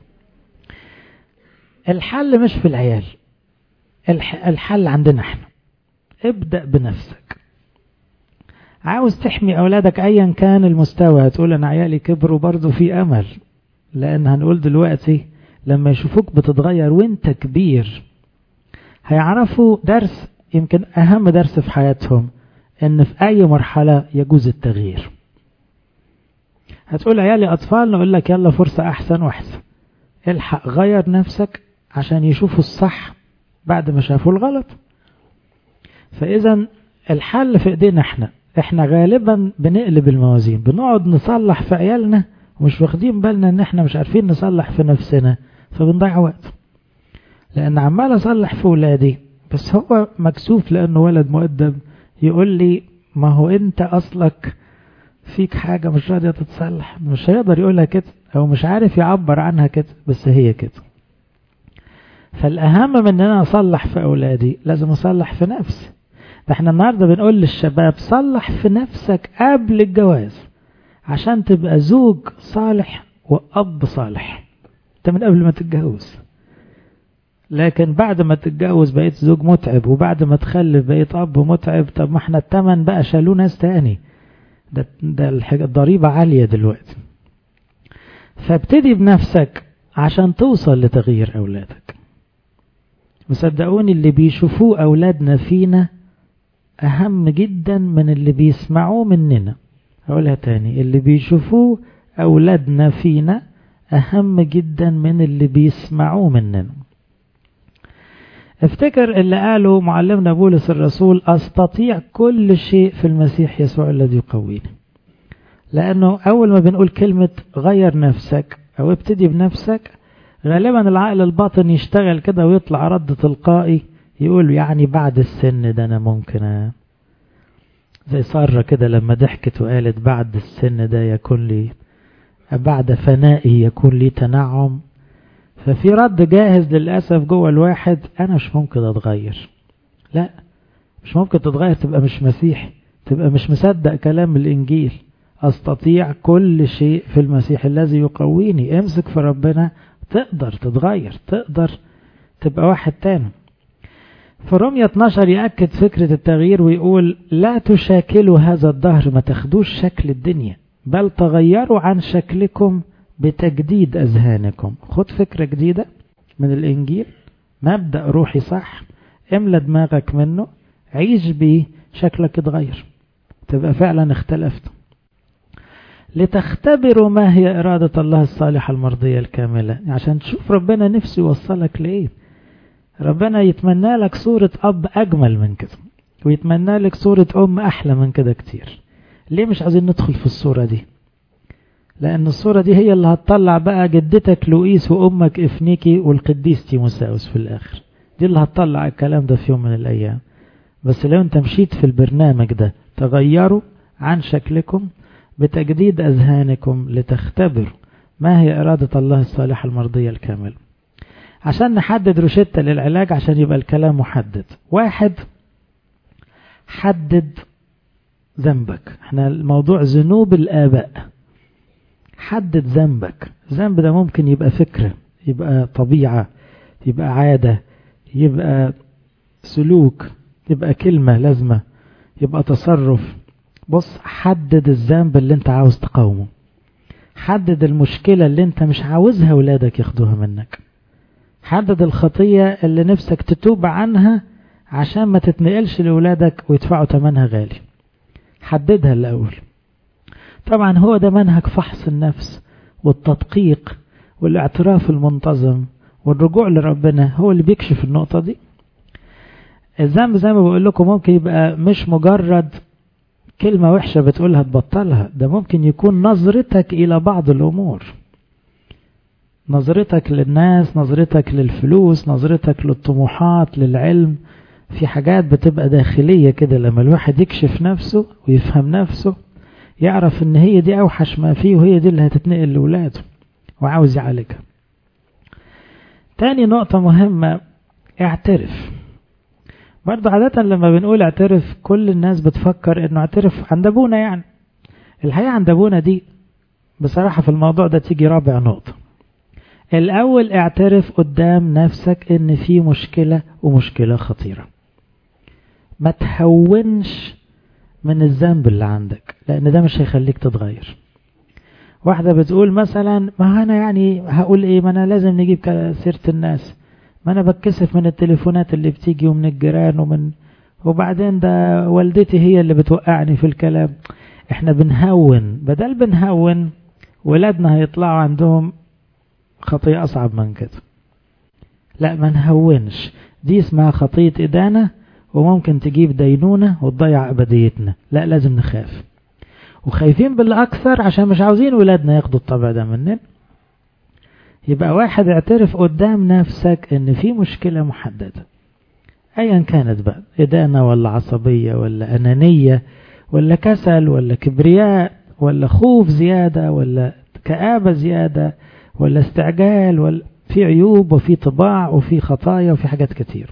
الحل مش في العيال الحل عندنا احنا ابدأ بنفسك عاوز تحمي أولادك أيا كان المستوى هتقول أنا عيالي كبروا برضو في أمل لأن هنقول دلوقتي لما يشوفوك بتتغير وانت كبير هيعرفوا درس يمكن أهم درس في حياتهم إن في أي مرحلة يجوز التغيير هتقول عيالي أطفال نقول لك يلا فرصة أحسن وأحسن الحق غير نفسك عشان يشوفوا الصح بعد ما شافوا الغلط فإذا الحل في إيدينا احنا احنا غالبا بنقلب الموازين بنقعد نصلح في عيالنا ومش واخدين بالنا ان احنا مش عارفين نصلح في نفسنا فبنضيع وقت لان عمال اصلح في ولادي بس هو مكسوف لانه ولد مؤدب يقول لي ما هو انت اصلك فيك حاجة مش راضية تتصلح مش هيقدر يقولها كده او مش عارف يعبر عنها كده بس هي كده فالاهم من ان انا اصلح في اولادي لازم اصلح في نفسي ده احنا النهاردة بنقول للشباب صلح في نفسك قبل الجواز عشان تبقى زوج صالح وأب صالح انت من قبل ما تتجوز لكن بعد ما تتجوز بقيت زوج متعب وبعد ما تخلف بقيت أب متعب طب ما احنا التمن بقى شالوه ناس تاني ده, ده الضريبة عالية دلوقتي فابتدي بنفسك عشان توصل لتغيير أولادك وصدقوني اللي بيشوفوه أولادنا فينا أهم جدا من اللي بيسمعوه مننا هقولها تاني اللي بيشوفوه أولادنا فينا أهم جدا من اللي بيسمعوه مننا افتكر اللي قاله معلمنا بولس الرسول أستطيع كل شيء في المسيح يسوع الذي يقويني لأنه أول ما بنقول كلمة غير نفسك أو ابتدي بنفسك غالبا العقل الباطن يشتغل كده ويطلع رد تلقائي يقول يعني بعد السن ده أنا ممكن زي سارة كده لما ضحكت وقالت بعد السن ده يكون لي بعد فنائي يكون لي تنعم ففي رد جاهز للأسف جوه الواحد أنا مش ممكن أتغير لا مش ممكن تتغير تبقى مش مسيحي تبقى مش مصدق كلام الإنجيل أستطيع كل شيء في المسيح الذي يقويني امسك في ربنا تقدر تتغير تقدر تبقى واحد تاني في رمية 12 يأكد فكرة التغيير ويقول لا تشاكلوا هذا الدهر ما تاخدوش شكل الدنيا بل تغيروا عن شكلكم بتجديد أذهانكم خد فكرة جديدة من الإنجيل مبدأ روحي صح املى دماغك منه عيش بيه شكلك اتغير تبقى فعلا اختلفت لتختبروا ما هي إرادة الله الصالحة المرضية الكاملة عشان تشوف ربنا نفسه يوصلك لإيه ربنا يتمنى لك صورة أب أجمل من كده ويتمنى لك صورة أم أحلى من كده كتير ليه مش عايزين ندخل في الصورة دي لأن الصورة دي هي اللي هتطلع بقى جدتك لوئيس وأمك إفنيكي والقديس تيموساوس في الآخر دي اللي هتطلع الكلام ده في يوم من الأيام بس لو أنت مشيت في البرنامج ده تغيروا عن شكلكم بتجديد أذهانكم لتختبروا ما هي إرادة الله الصالحة المرضية الكاملة عشان نحدد روشتة للعلاج عشان يبقى الكلام محدد واحد حدد ذنبك احنا الموضوع ذنوب الآباء حدد ذنبك الذنب ده ممكن يبقى فكرة يبقى طبيعة يبقى عادة يبقى سلوك يبقى كلمة لازمة يبقى تصرف بص حدد الذنب اللي انت عاوز تقاومه حدد المشكلة اللي انت مش عاوزها ولادك ياخدوها منك حدد الخطية اللي نفسك تتوب عنها عشان ما تتنقلش لولادك ويدفعوا ثمنها غالي حددها الأول طبعا هو ده منهج فحص النفس والتدقيق والاعتراف المنتظم والرجوع لربنا هو اللي بيكشف النقطة دي الذنب زي ما بقول لكم ممكن يبقى مش مجرد كلمة وحشة بتقولها تبطلها ده ممكن يكون نظرتك إلى بعض الأمور نظرتك للناس نظرتك للفلوس نظرتك للطموحات للعلم في حاجات بتبقى داخلية كده لما الواحد يكشف نفسه ويفهم نفسه يعرف ان هي دي اوحش ما فيه وهي دي اللي هتتنقل لولاده وعاوز يعالجها تاني نقطة مهمة اعترف برضه عادة لما بنقول اعترف كل الناس بتفكر انه اعترف عند ابونا يعني الحقيقة عند ابونا دي بصراحة في الموضوع ده تيجي رابع نقطة الاول اعترف قدام نفسك ان في مشكلة ومشكلة خطيرة ما تهونش من الذنب اللي عندك لان ده مش هيخليك تتغير واحدة بتقول مثلا ما انا يعني هقول ايه ما انا لازم نجيب سيرة الناس ما انا بتكسف من التليفونات اللي بتيجي ومن الجيران ومن وبعدين ده والدتي هي اللي بتوقعني في الكلام احنا بنهون بدل بنهون ولادنا هيطلعوا عندهم خطية أصعب من كده لا ما نهونش دي اسمها خطية إدانة وممكن تجيب دينونة وتضيع أبديتنا لا لازم نخاف وخايفين بالأكثر عشان مش عاوزين ولادنا ياخدوا الطبع ده مننا يبقى واحد اعترف قدام نفسك ان في مشكلة محددة ايا كانت بقى إدانة ولا عصبية ولا أنانية ولا كسل ولا كبرياء ولا خوف زيادة ولا كآبة زيادة ولا استعجال ولا في عيوب وفي طباع وفي خطايا وفي حاجات كتير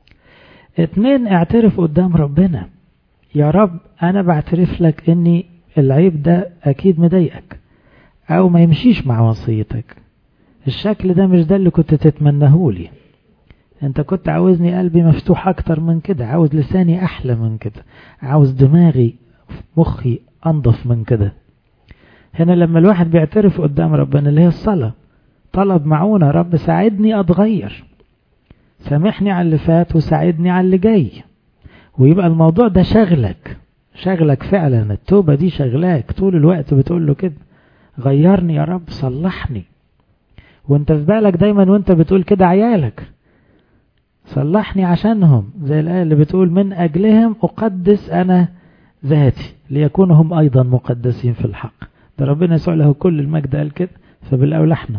اتنين اعترف قدام ربنا يا رب انا بعترف لك اني العيب ده اكيد مضايقك او ما يمشيش مع وصيتك الشكل ده مش ده اللي كنت تتمناه لي انت كنت عاوزني قلبي مفتوح اكتر من كده عاوز لساني احلى من كده عاوز دماغي مخي انضف من كده هنا لما الواحد بيعترف قدام ربنا اللي هي الصلاة طلب معونة رب ساعدني أتغير سامحني على اللي فات وساعدني على اللي جاي ويبقى الموضوع ده شغلك شغلك فعلا التوبة دي شغلاك طول الوقت بتقول له كده غيرني يا رب صلحني وانت في بالك دايما وانت بتقول كده عيالك صلحني عشانهم زي الآية اللي بتقول من أجلهم أقدس أنا ذاتي ليكونوا هم أيضا مقدسين في الحق ده ربنا يسوع له كل المجد قال كده فبالأولى احنا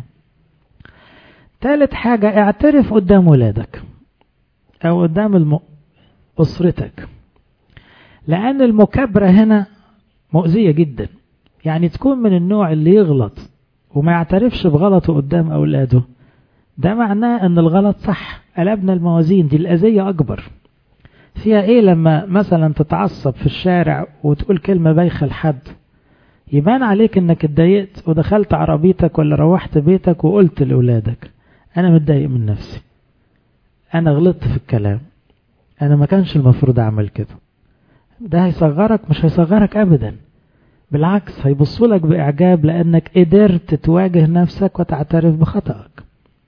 ثالث حاجة اعترف قدام ولادك أو قدام الم... أسرتك لأن المكابرة هنا مؤذية جدا يعني تكون من النوع اللي يغلط وما يعترفش بغلطه قدام أولاده ده معناه أن الغلط صح قلبنا الموازين دي الأذية أكبر فيها إيه لما مثلا تتعصب في الشارع وتقول كلمة بايخة لحد يبان عليك انك اتضايقت ودخلت عربيتك ولا روحت بيتك وقلت لأولادك انا متضايق من نفسي انا غلطت في الكلام انا ما كانش المفروض اعمل كده ده هيصغرك مش هيصغرك ابدا بالعكس هيبصوا لك باعجاب لانك قدرت تواجه نفسك وتعترف بخطأك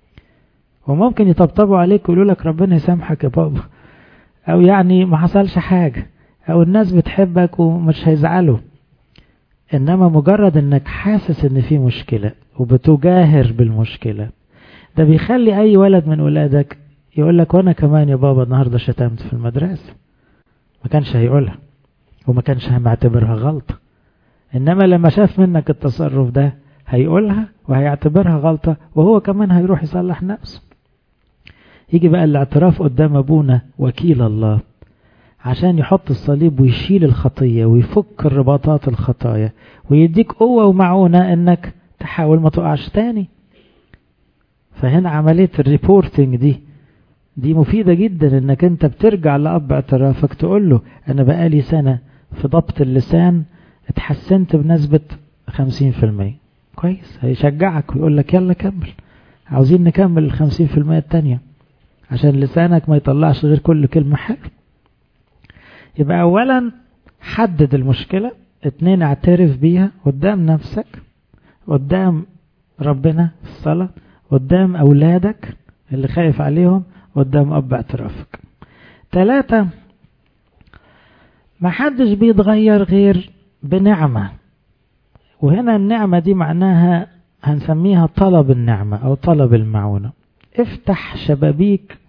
وممكن يطبطبوا عليك ويقولوا لك ربنا يسامحك يا بابا او يعني ما حصلش حاجة او الناس بتحبك ومش هيزعلوا إنما مجرد إنك حاسس إن في مشكلة وبتجاهر بالمشكلة ده بيخلي أي ولد من ولادك يقول لك وأنا كمان يا بابا النهاردة شتمت في المدرسة ما كانش هيقولها وما كانش معتبرها غلطة إنما لما شاف منك التصرف ده هيقولها وهيعتبرها غلطة وهو كمان هيروح يصلح نفسه يجي بقى الاعتراف قدام أبونا وكيل الله عشان يحط الصليب ويشيل الخطية ويفك الرباطات الخطايا ويديك قوة ومعونة انك تحاول ما تقعش تاني فهنا عملية الريبورتنج دي دي مفيدة جدا انك انت بترجع لأب اعترافك تقول له انا بقالي سنة في ضبط اللسان اتحسنت بنسبة خمسين في المية كويس هيشجعك ويقول لك يلا كمل عاوزين نكمل الخمسين في المية التانية عشان لسانك ما يطلعش غير كل كلمة حلوة يبقى اولا حدد المشكلة اتنين اعترف بيها قدام نفسك قدام ربنا في الصلاة قدام اولادك اللي خايف عليهم قدام اب اعترافك ثلاثة ما حدش بيتغير غير بنعمة وهنا النعمة دي معناها هنسميها طلب النعمة او طلب المعونة افتح شبابيك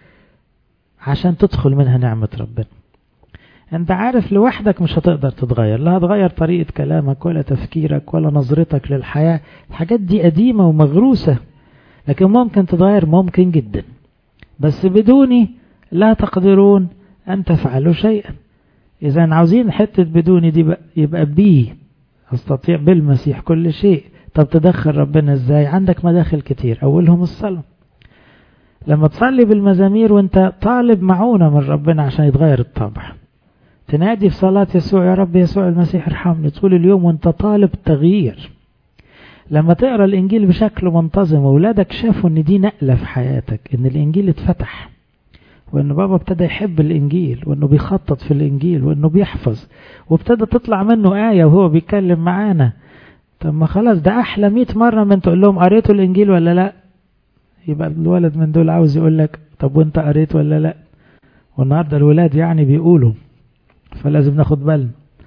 عشان تدخل منها نعمة ربنا انت عارف لوحدك مش هتقدر تتغير لا هتغير طريقة كلامك ولا تفكيرك ولا نظرتك للحياة الحاجات دي قديمة ومغروسة لكن ممكن تتغير ممكن جدا بس بدوني لا تقدرون أن تفعلوا شيئا إذا عاوزين حتة بدوني دي يبقى بي أستطيع بالمسيح كل شيء طب تدخل ربنا إزاي عندك مداخل كتير أولهم الصلاة لما تصلي بالمزامير وانت طالب معونة من ربنا عشان يتغير الطبع تنادي في صلاة يسوع يا رب يسوع المسيح ارحمني طول اليوم وانت طالب تغيير لما تقرا الانجيل بشكل منتظم واولادك شافوا ان دي نقله في حياتك ان الانجيل اتفتح وان بابا ابتدى يحب الانجيل وانه بيخطط في الانجيل وانه بيحفظ وابتدى تطلع منه ايه وهو بيتكلم معانا طب ما خلاص ده احلى 100 مره من تقول لهم قريتوا الانجيل ولا لا يبقى الولد من دول عاوز يقول لك طب وانت قريت ولا لا والنهارده الولاد يعني بيقولوا فلازم ناخد بالنا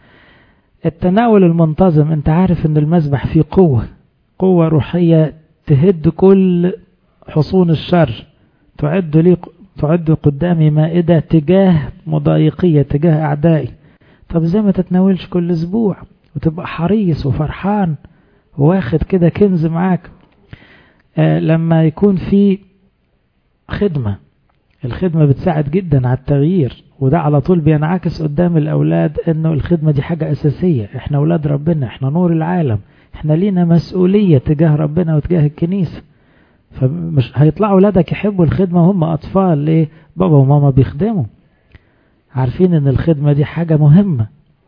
التناول المنتظم انت عارف ان المسبح فيه قوة قوة روحية تهد كل حصون الشر تعد لي تعد قدامي مائدة تجاه مضايقية تجاه أعدائي طب زي ما تتناولش كل أسبوع وتبقى حريص وفرحان واخد كده كنز معاك آه لما يكون في خدمة الخدمة بتساعد جدا على التغيير وده على طول بينعكس قدام الأولاد إنه الخدمة دي حاجة أساسية إحنا أولاد ربنا إحنا نور العالم إحنا لينا مسؤولية تجاه ربنا وتجاه الكنيسة فمش هيطلعوا أولادك يحبوا الخدمة هم أطفال ليه بابا وماما بيخدموا عارفين إن الخدمة دي حاجة مهمة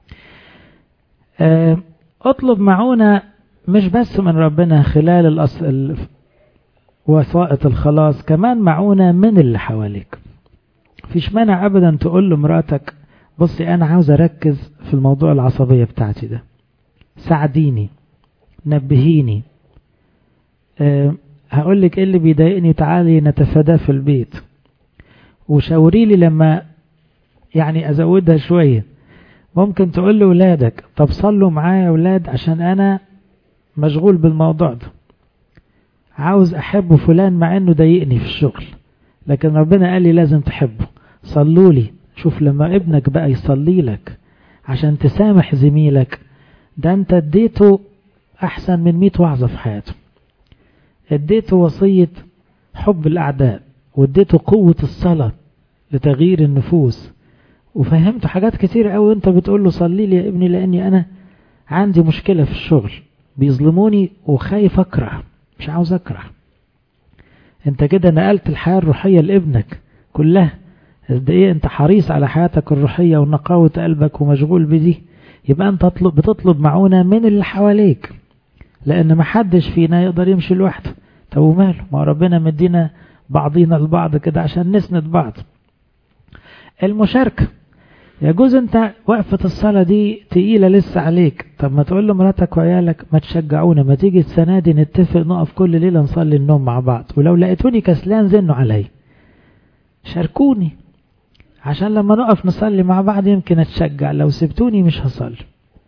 أه اطلب معونة مش بس من ربنا خلال الأصل وسائط الخلاص كمان معونة من اللي حواليك فيش مانع ابدا تقول لمراتك بصي انا عاوز اركز في الموضوع العصبية بتاعتي ده ساعديني نبهيني أه هقول لك ايه اللي بيضايقني تعالي نتفاداه في البيت وشاوري لي لما يعني ازودها شوية ممكن تقول لولادك طب صلوا معايا يا ولاد عشان انا مشغول بالموضوع ده عاوز احب فلان مع انه ضايقني في الشغل لكن ربنا قال لي لازم تحبه صلوا لي شوف لما ابنك بقى يصلي لك عشان تسامح زميلك ده انت اديته احسن من مئة وعظة في حياته اديته وصية حب الاعداء واديته قوة الصلاة لتغيير النفوس وفهمته حاجات كتير قوي انت بتقول له صلي لي يا ابني لاني انا عندي مشكلة في الشغل بيظلموني وخايف اكره مش عاوز اكره انت كده نقلت الحياة الروحية لابنك كلها قد ايه انت حريص على حياتك الروحية ونقاوة قلبك ومشغول بدي يبقى انت تطلب بتطلب معونة من اللي حواليك لان ما حدش فينا يقدر يمشي لوحده طب وماله ما ربنا مدينا بعضينا البعض كده عشان نسند بعض المشاركة يجوز انت وقفة الصلاة دي تقيلة لسه عليك طب ما تقول لمراتك وعيالك ما تشجعونا ما تيجي السنة دي نتفق نقف كل ليلة نصلي النوم مع بعض ولو لقيتوني كسلان زنوا علي شاركوني عشان لما نقف نصلي مع بعض يمكن اتشجع لو سبتوني مش هصلي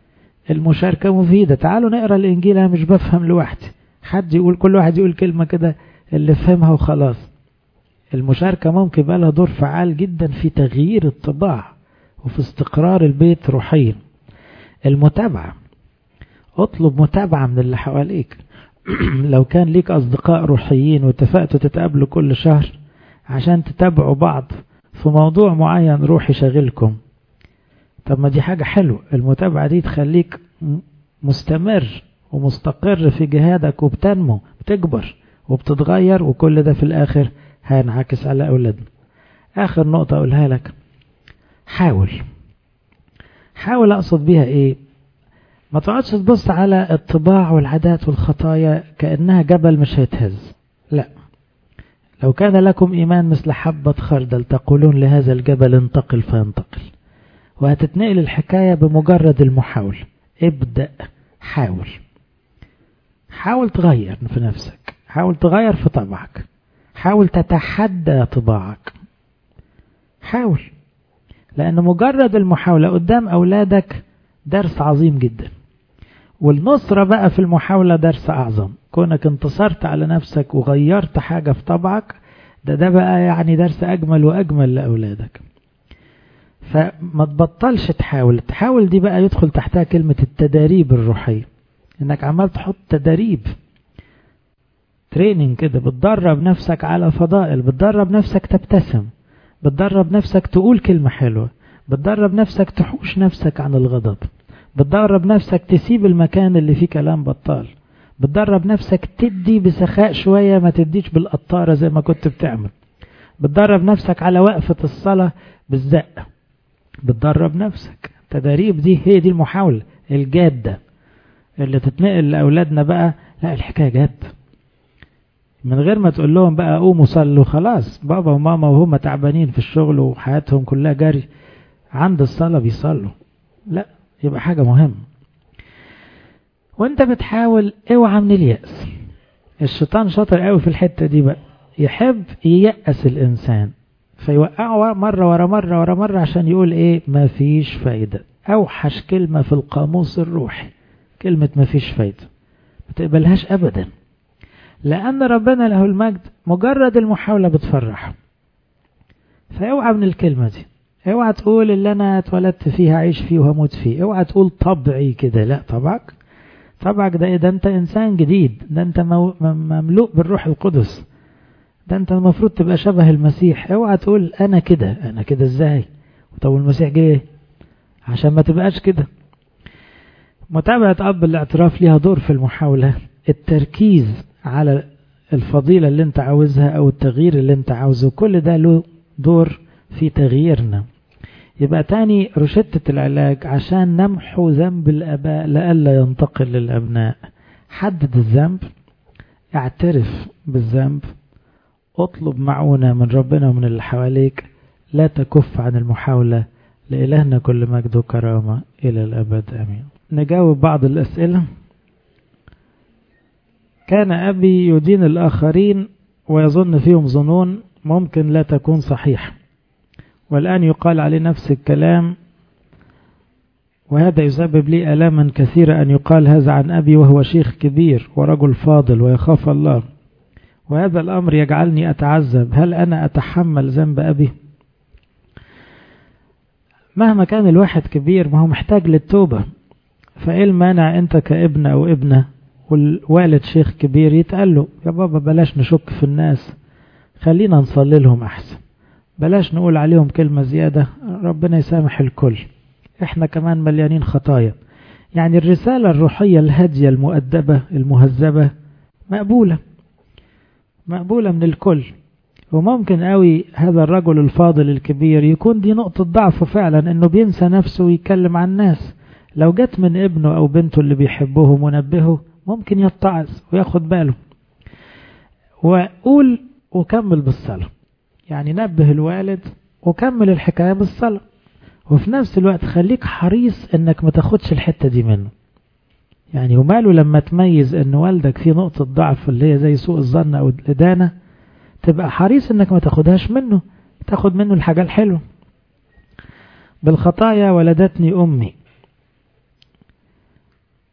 المشاركة مفيدة تعالوا نقرأ الإنجيل أنا مش بفهم لوحدي حد يقول كل واحد يقول كلمة كده اللي فهمها وخلاص المشاركة ممكن يبقى لها دور فعال جدا في تغيير الطباع وفي استقرار البيت روحيا المتابعة اطلب متابعة من اللي حواليك لو كان ليك أصدقاء روحيين واتفقتوا تتقابلوا كل شهر عشان تتابعوا بعض في موضوع معين روحي شاغلكم طب ما دي حاجة حلوة المتابعة دي تخليك مستمر ومستقر في جهادك وبتنمو بتكبر وبتتغير وكل ده في الآخر هينعكس على أولادنا آخر نقطة أقولها لك حاول حاول أقصد بيها إيه ما تقعدش تبص على الطباع والعادات والخطايا كأنها جبل مش هيتهز لا لو كان لكم إيمان مثل حبة خردل تقولون لهذا الجبل انتقل فينتقل وهتتنقل الحكاية بمجرد المحاولة ابدأ حاول حاول تغير في نفسك حاول تغير في طبعك حاول تتحدى طباعك حاول لأن مجرد المحاولة قدام أولادك درس عظيم جدا والنصرة بقى في المحاولة درس أعظم كونك انتصرت على نفسك وغيرت حاجة في طبعك ده ده بقى يعني درس أجمل وأجمل لأولادك فما تبطلش تحاول تحاول دي بقى يدخل تحتها كلمة التداريب الروحية انك عمال تحط تداريب تريننج كده بتدرب نفسك على فضائل بتدرب نفسك تبتسم بتدرب نفسك تقول كلمة حلوة بتدرب نفسك تحوش نفسك عن الغضب بتدرب نفسك تسيب المكان اللي فيه كلام بطال بتدرب نفسك تدي بسخاء شوية ما تديش بالقطارة زي ما كنت بتعمل بتدرب نفسك على وقفة الصلاة بالزق بتدرب نفسك تدريب دي هي دي المحاولة الجادة اللي تتنقل لأولادنا بقى لا الحكاية جد من غير ما تقول لهم بقى قوموا صلوا خلاص بابا وماما وهم تعبانين في الشغل وحياتهم كلها جري عند الصلاة بيصلوا لا يبقى حاجة مهمة وانت بتحاول اوعى من اليأس الشيطان شاطر قوي في الحتة دي بقى يحب ييأس الإنسان فيوقعه مرة ورا مرة ورا مرة عشان يقول ايه ما فيش فايدة اوحش كلمة في القاموس الروحي كلمة ما فيش فايدة ما تقبلهاش ابدا لان ربنا له المجد مجرد المحاولة بتفرح فاوعى من الكلمة دي اوعى تقول اللي انا اتولدت فيه هعيش فيه وهموت فيه اوعى تقول طبعي كده لا طبعك طبعك ده ده انت انسان جديد ده انت مملوء بالروح القدس ده انت المفروض تبقى شبه المسيح اوعى تقول انا كده انا كده ازاي طب المسيح جه عشان ما تبقاش كده متابعة أب الاعتراف ليها دور في المحاولة التركيز على الفضيلة اللي انت عاوزها أو التغيير اللي انت عاوزه كل ده له دور في تغييرنا يبقى تاني رشدة العلاج عشان نمحو ذنب الأباء لألا ينتقل للأبناء حدد الذنب اعترف بالذنب اطلب معونة من ربنا ومن اللي حواليك لا تكف عن المحاولة لإلهنا كل مجد وكرامة إلى الأبد أمين نجاوب بعض الأسئلة كان أبي يدين الآخرين ويظن فيهم ظنون ممكن لا تكون صحيحة والآن يقال عليه نفس الكلام وهذا يسبب لي ألاما كثيرة أن يقال هذا عن أبي وهو شيخ كبير ورجل فاضل ويخاف الله وهذا الأمر يجعلني أتعذب هل أنا أتحمل ذنب أبي مهما كان الواحد كبير ما هو محتاج للتوبة فإيه المانع أنت كابن أو ابنة والوالد شيخ كبير يتقال له يا بابا بلاش نشك في الناس خلينا نصلي لهم أحسن بلاش نقول عليهم كلمة زيادة ربنا يسامح الكل احنا كمان مليانين خطايا يعني الرسالة الروحية الهادية المؤدبة المهذبة مقبولة مقبولة من الكل وممكن قوي هذا الرجل الفاضل الكبير يكون دي نقطة ضعفه فعلا انه بينسى نفسه ويتكلم عن الناس لو جت من ابنه او بنته اللي بيحبهم ونبهه ممكن يتعظ وياخد باله وقول وكمل بالصلاة يعني نبه الوالد وكمل الحكاية بالصلاة وفي نفس الوقت خليك حريص انك ما تاخدش الحتة دي منه يعني وماله لما تميز ان والدك فيه نقطة ضعف اللي هي زي سوء الظن او الادانة تبقى حريص انك ما تاخدهاش منه تاخد منه الحاجة الحلوة بالخطايا ولدتني امي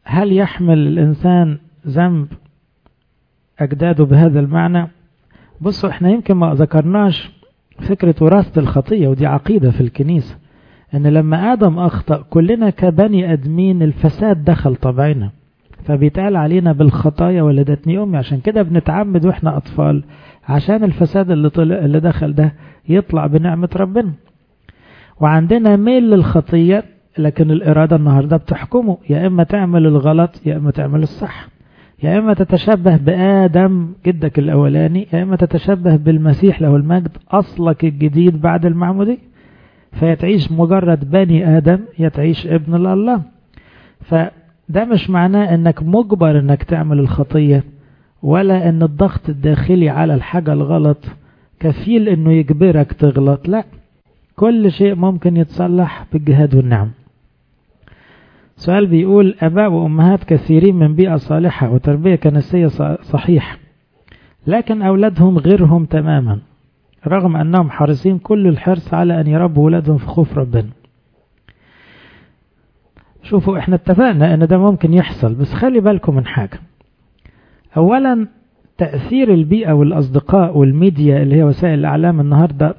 هل يحمل الإنسان ذنب أجداده بهذا المعنى بصوا احنا يمكن ما ذكرناش فكرة وراثة الخطية ودي عقيدة في الكنيسة ان لما آدم أخطأ كلنا كبني أدمين الفساد دخل طبعنا فبيتقال علينا بالخطايا ولدتني أمي عشان كده بنتعمد وإحنا أطفال عشان الفساد اللي, طلع اللي دخل ده يطلع بنعمة ربنا وعندنا ميل للخطية لكن الإرادة النهاردة بتحكمه يا إما تعمل الغلط يا إما تعمل الصح يا إما تتشبه بآدم جدك الأولاني يا إما تتشبه بالمسيح له المجد أصلك الجديد بعد المعمودية فيتعيش مجرد بني آدم يتعيش ابن الله فده مش معناه انك مجبر انك تعمل الخطية ولا ان الضغط الداخلي على الحاجة الغلط كفيل انه يجبرك تغلط لا كل شيء ممكن يتصلح بالجهاد والنعم سؤال بيقول أباء وأمهات كثيرين من بيئة صالحة وتربية كنسية صحيح لكن أولادهم غيرهم تماما رغم أنهم حريصين كل الحرص على أن يربوا أولادهم في خوف ربنا شوفوا احنا اتفقنا ان ده ممكن يحصل بس خلي بالكم من حاجة اولا تأثير البيئة والأصدقاء والميديا اللي هي وسائل الإعلام النهاردة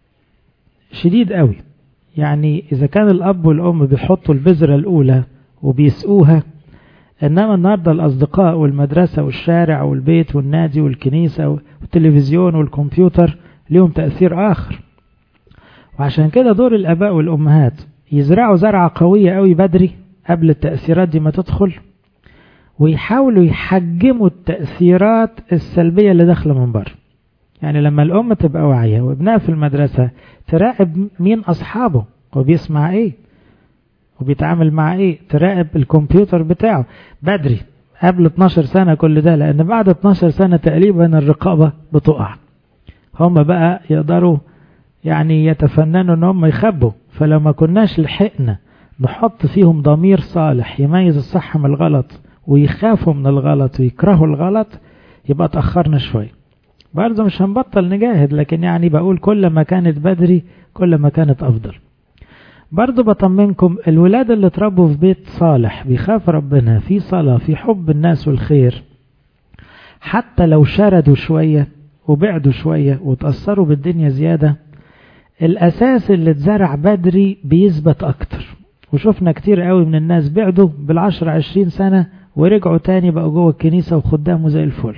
شديد قوي يعني إذا كان الأب والأم بيحطوا البذرة الأولى وبيسقوها إنما النهاردة الأصدقاء والمدرسة والشارع والبيت والنادي والكنيسة والتلفزيون والكمبيوتر ليهم تأثير آخر وعشان كده دور الآباء والأمهات يزرعوا زرعة قوية قوي بدري قبل التأثيرات دي ما تدخل ويحاولوا يحجموا التأثيرات السلبية اللي داخلة من بره يعني لما الأم تبقى واعية وابنها في المدرسة تراقب مين أصحابه وبيسمع إيه وبيتعامل مع إيه تراقب الكمبيوتر بتاعه بدري قبل 12 سنة كل ده لأن بعد 12 سنة تقريبا الرقابة بتقع هم بقى يقدروا يعني يتفننوا ان هم يخبوا فلو ما كناش لحقنا نحط فيهم ضمير صالح يميز الصح من الغلط ويخافوا من الغلط ويكرهوا الغلط يبقى تأخرنا شوية برضه مش هنبطل نجاهد لكن يعني بقول كل ما كانت بدري كل ما كانت أفضل برضه بطمنكم الولاد اللي اتربوا في بيت صالح بيخاف ربنا في صلاة في حب الناس والخير حتى لو شردوا شوية وبعدوا شوية وتأثروا بالدنيا زيادة الأساس اللي اتزرع بدري بيثبت أكتر وشفنا كتير قوي من الناس بعدوا بالعشر عشرين سنة ورجعوا تاني بقوا جوه الكنيسة وخدامه زي الفل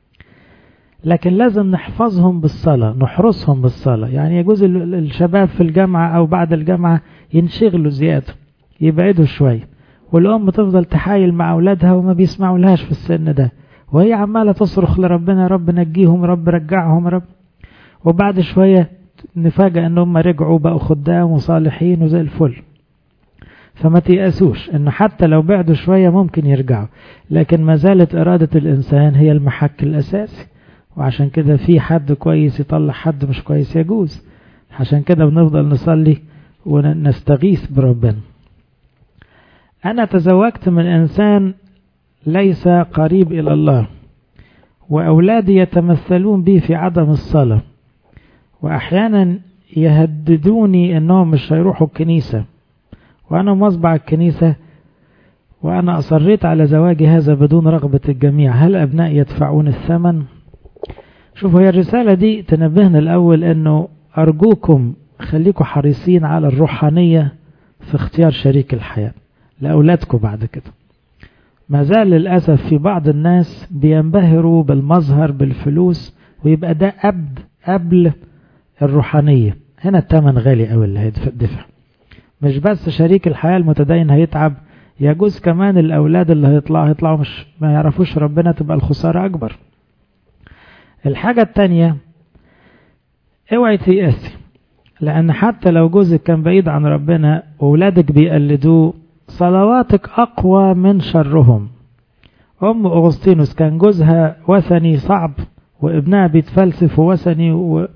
لكن لازم نحفظهم بالصلاة نحرسهم بالصلاة يعني يجوز الشباب في الجامعة أو بعد الجامعة ينشغلوا زيادة يبعدوا شوية والأم تفضل تحايل مع أولادها وما بيسمعوا لهاش في السن ده وهي عمالة تصرخ لربنا رب نجيهم رب رجعهم رب وبعد شوية نفاجأ ان هم رجعوا بقوا خدام وصالحين وزي الفل فما تيأسوش ان حتى لو بعدوا شوية ممكن يرجعوا لكن ما زالت إرادة الإنسان هي المحك الأساسي وعشان كده في حد كويس يطلع حد مش كويس يجوز عشان كده بنفضل نصلي ونستغيث بربنا أنا تزوجت من إنسان ليس قريب إلى الله وأولادي يتمثلون بي في عدم الصلاة وأحيانا يهددوني أنهم مش هيروحوا الكنيسة وأنا مصبع الكنيسة وأنا أصريت على زواجي هذا بدون رغبة الجميع هل أبنائي يدفعون الثمن شوفوا هي الرسالة دي تنبهنا الأول أنه أرجوكم خليكم حريصين على الروحانية في اختيار شريك الحياة لأولادكم بعد كده ما زال للأسف في بعض الناس بينبهروا بالمظهر بالفلوس ويبقى ده أبد قبل الروحانية هنا التمن غالي قوي اللي هيدفع مش بس شريك الحياة المتدين هيتعب يجوز كمان الأولاد اللي هيطلعوا هيطلعوا مش ما يعرفوش ربنا تبقى الخسارة أكبر الحاجة التانية اوعي تيأسي لأن حتى لو جوزك كان بعيد عن ربنا وولادك بيقلدوه صلواتك أقوى من شرهم أم أغسطينوس كان جوزها وثني صعب وابنها بيتفلسف ووثني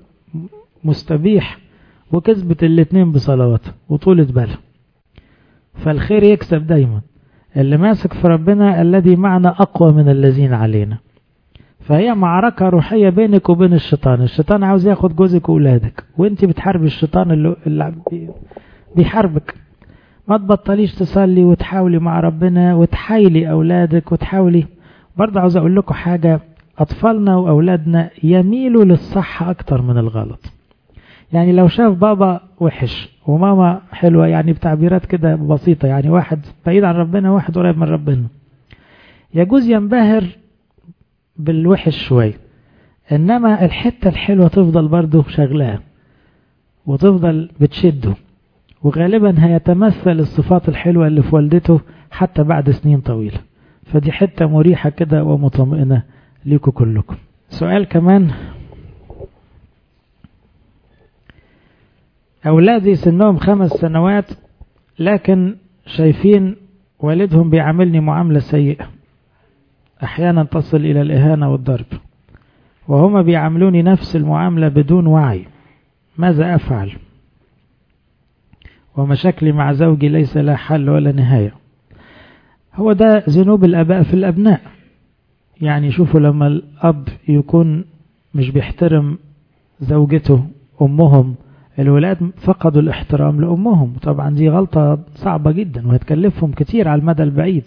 ومستبيح وكسبت الاتنين بصلواتها وطولة بالها فالخير يكسب دايما اللي ماسك في ربنا الذي معنا أقوى من الذين علينا فهي معركة روحية بينك وبين الشيطان الشيطان عاوز ياخد جوزك وولادك وانت بتحارب الشيطان اللي, اللي بيحاربك ما تبطليش تصلي وتحاولي مع ربنا وتحايلي أولادك وتحاولي برضه عاوز أقول لكم حاجة أطفالنا وأولادنا يميلوا للصح أكتر من الغلط يعني لو شاف بابا وحش وماما حلوة يعني بتعبيرات كده بسيطة يعني واحد بعيد عن ربنا واحد قريب من ربنا يجوز ينبهر بالوحش شوية إنما الحتة الحلوة تفضل برضه شغلاه وتفضل بتشده وغالبا هيتمثل الصفات الحلوة اللي في والدته حتى بعد سنين طويلة فدي حتة مريحة كده ومطمئنة ليكم كلكم سؤال كمان أولادي سنهم خمس سنوات لكن شايفين والدهم بيعاملني معاملة سيئة أحيانا تصل إلى الإهانة والضرب وهما بيعاملوني نفس المعاملة بدون وعي ماذا أفعل ومشاكلي مع زوجي ليس لها حل ولا نهاية هو ده ذنوب الأباء في الأبناء يعني شوفوا لما الأب يكون مش بيحترم زوجته أمهم الولاد فقدوا الاحترام لأمهم طبعا دي غلطة صعبة جدا وهتكلفهم كتير على المدى البعيد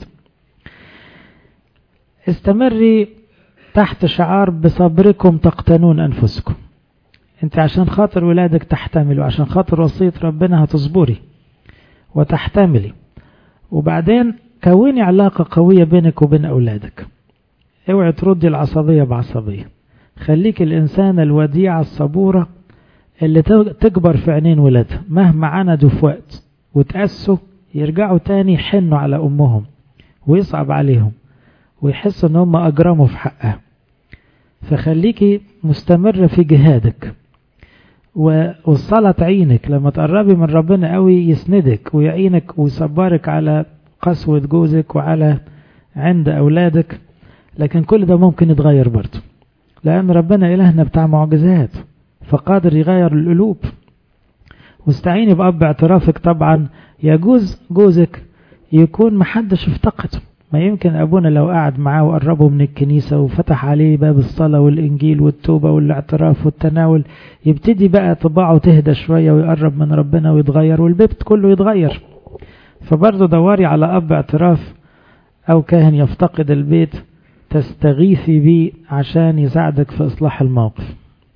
استمري تحت شعار بصبركم تقتنون أنفسكم انت عشان خاطر ولادك تحتمل وعشان خاطر وصية ربنا هتصبري وتحتملي وبعدين كوني علاقة قوية بينك وبين أولادك اوعي تردي العصبية بعصبية خليك الإنسان الوديعة الصبورة اللي تكبر في عينين ولادها مهما عندوا في وقت وتأسوا يرجعوا تاني يحنوا على أمهم ويصعب عليهم ويحسوا ان هم أجرموا في حقها فخليكي مستمرة في جهادك والصلاة تعينك لما تقربي من ربنا قوي يسندك ويعينك ويصبرك على قسوة جوزك وعلى عند أولادك لكن كل ده ممكن يتغير برضه لأن ربنا إلهنا بتاع معجزات فقادر يغير القلوب واستعيني بأب اعترافك طبعا يجوز جوزك يكون محدش افتقده ما يمكن أبونا لو قعد معاه وقربه من الكنيسة وفتح عليه باب الصلاة والإنجيل والتوبة والاعتراف والتناول يبتدي بقى طباعه تهدى شوية ويقرب من ربنا ويتغير والبيت كله يتغير فبرضه دوري على أب اعتراف أو كاهن يفتقد البيت تستغيثي بيه عشان يساعدك في إصلاح الموقف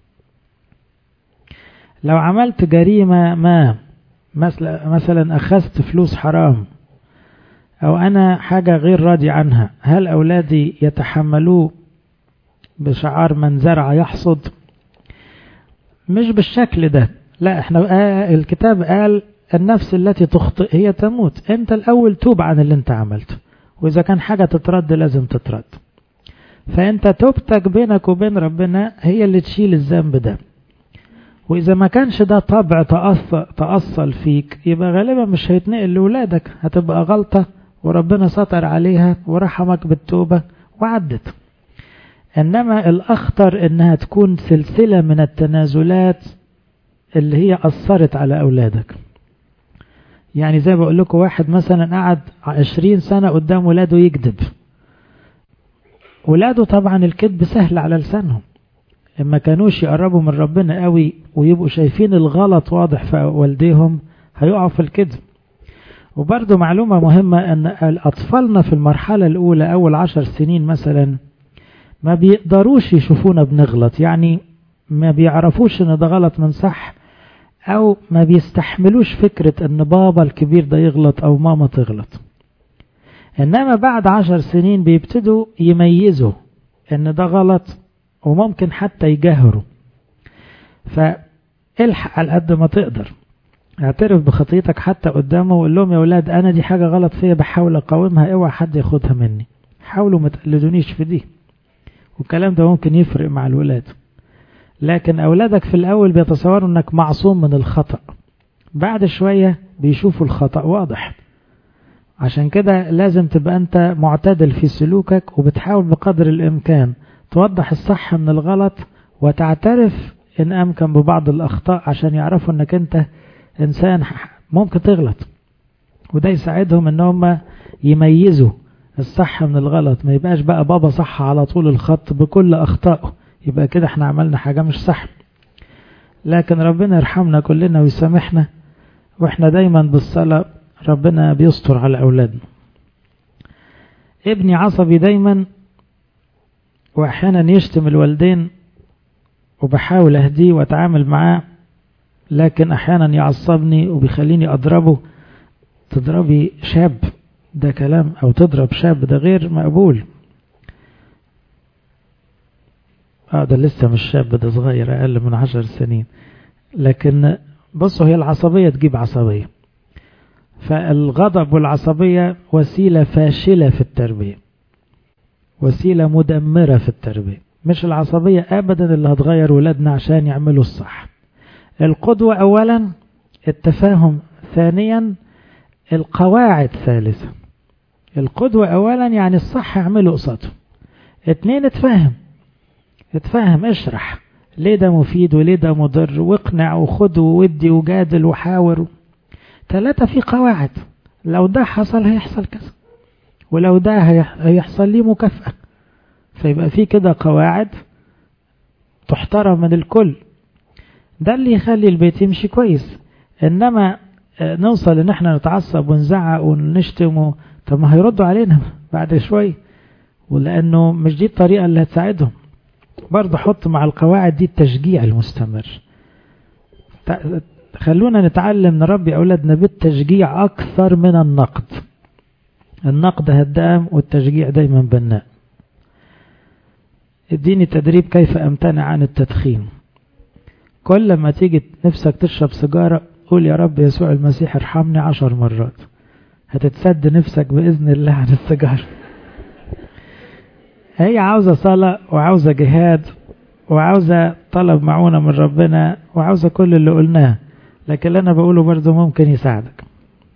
لو عملت جريمة ما مثلا أخذت فلوس حرام أو أنا حاجة غير راضي عنها هل أولادي يتحملوه بشعار من زرع يحصد مش بالشكل ده لا احنا الكتاب قال النفس التي تخطئ هي تموت انت الأول توب عن اللي انت عملته وإذا كان حاجة تترد لازم تترد فانت توبتك بينك وبين ربنا هي اللي تشيل الذنب ده وإذا ما كانش ده طبع تأصل فيك يبقى غالبا مش هيتنقل لولادك هتبقى غلطة وربنا سطر عليها ورحمك بالتوبة وعدت إنما الأخطر إنها تكون سلسلة من التنازلات اللي هي أثرت على أولادك يعني زي بقول لكم واحد مثلا قعد عشرين سنة قدام ولاده يكذب ولاده طبعا الكذب سهل على لسانهم لما كانوش يقربوا من ربنا قوي ويبقوا شايفين الغلط واضح في والديهم هيقعوا في الكذب وبرضه معلومة مهمة أن أطفالنا في المرحلة الأولى أول عشر سنين مثلا ما بيقدروش يشوفونا بنغلط يعني ما بيعرفوش أن ده غلط من صح أو ما بيستحملوش فكرة أن بابا الكبير ده يغلط أو ماما تغلط إنما بعد عشر سنين بيبتدوا يميزوا أن ده غلط وممكن حتى يجاهروا فالحق على قد ما تقدر اعترف بخطيتك حتى قدامه وقول لهم يا ولاد انا دي حاجة غلط فيا بحاول اقاومها اوعى حد ياخدها مني حاولوا ما تقلدونيش في دي والكلام ده ممكن يفرق مع الولاد لكن اولادك في الاول بيتصوروا انك معصوم من الخطأ بعد شوية بيشوفوا الخطأ واضح عشان كده لازم تبقى انت معتدل في سلوكك وبتحاول بقدر الامكان توضح الصح من الغلط وتعترف ان امكن ببعض الاخطاء عشان يعرفوا انك انت انسان ممكن تغلط وده يساعدهم ان هم يميزوا الصح من الغلط ما يبقاش بقى بابا صح على طول الخط بكل اخطائه يبقى كده احنا عملنا حاجة مش صح لكن ربنا يرحمنا كلنا ويسامحنا واحنا دايما بالصلاة ربنا بيستر على أولادنا ابني عصبي دايما وأحيانا يشتم الوالدين وبحاول أهديه وأتعامل معاه لكن أحيانا يعصبني وبيخليني أضربه تضربي شاب ده كلام أو تضرب شاب ده غير مقبول اه ده لسه مش شاب ده صغير أقل من عشر سنين لكن بصوا هي العصبية تجيب عصبية فالغضب والعصبية وسيلة فاشلة في التربية وسيلة مدمرة في التربية مش العصبية أبدا اللي هتغير ولادنا عشان يعملوا الصح القدوة أولا التفاهم ثانيا القواعد ثالثا القدوة أولا يعني الصح اعمله قصاده اتنين اتفاهم اتفاهم اشرح ليه ده مفيد وليه ده مضر واقنع وخد وودي وجادل وحاور ثلاثة في قواعد لو ده حصل هيحصل كذا ولو ده هيحصل ليه مكافأة فيبقى في كده قواعد تحترم من الكل ده اللي يخلي البيت يمشي كويس انما نوصل ان احنا نتعصب ونزعق ونشتم طب ما هيردوا علينا بعد شوي ولانه مش دي الطريقه اللي هتساعدهم برضه حط مع القواعد دي التشجيع المستمر خلونا نتعلم نربي أولادنا بالتشجيع أكثر من النقد النقد هدام والتشجيع دايما بناء اديني تدريب كيف أمتنع عن التدخين كل ما تيجي نفسك تشرب سيجارة قول يا رب يسوع المسيح ارحمني عشر مرات هتتسد نفسك بإذن الله عن السيجارة هي عاوزة صلاة وعاوزة جهاد وعاوزة طلب معونة من ربنا وعاوزة كل اللي قلناه لكن اللي أنا بقوله برضه ممكن يساعدك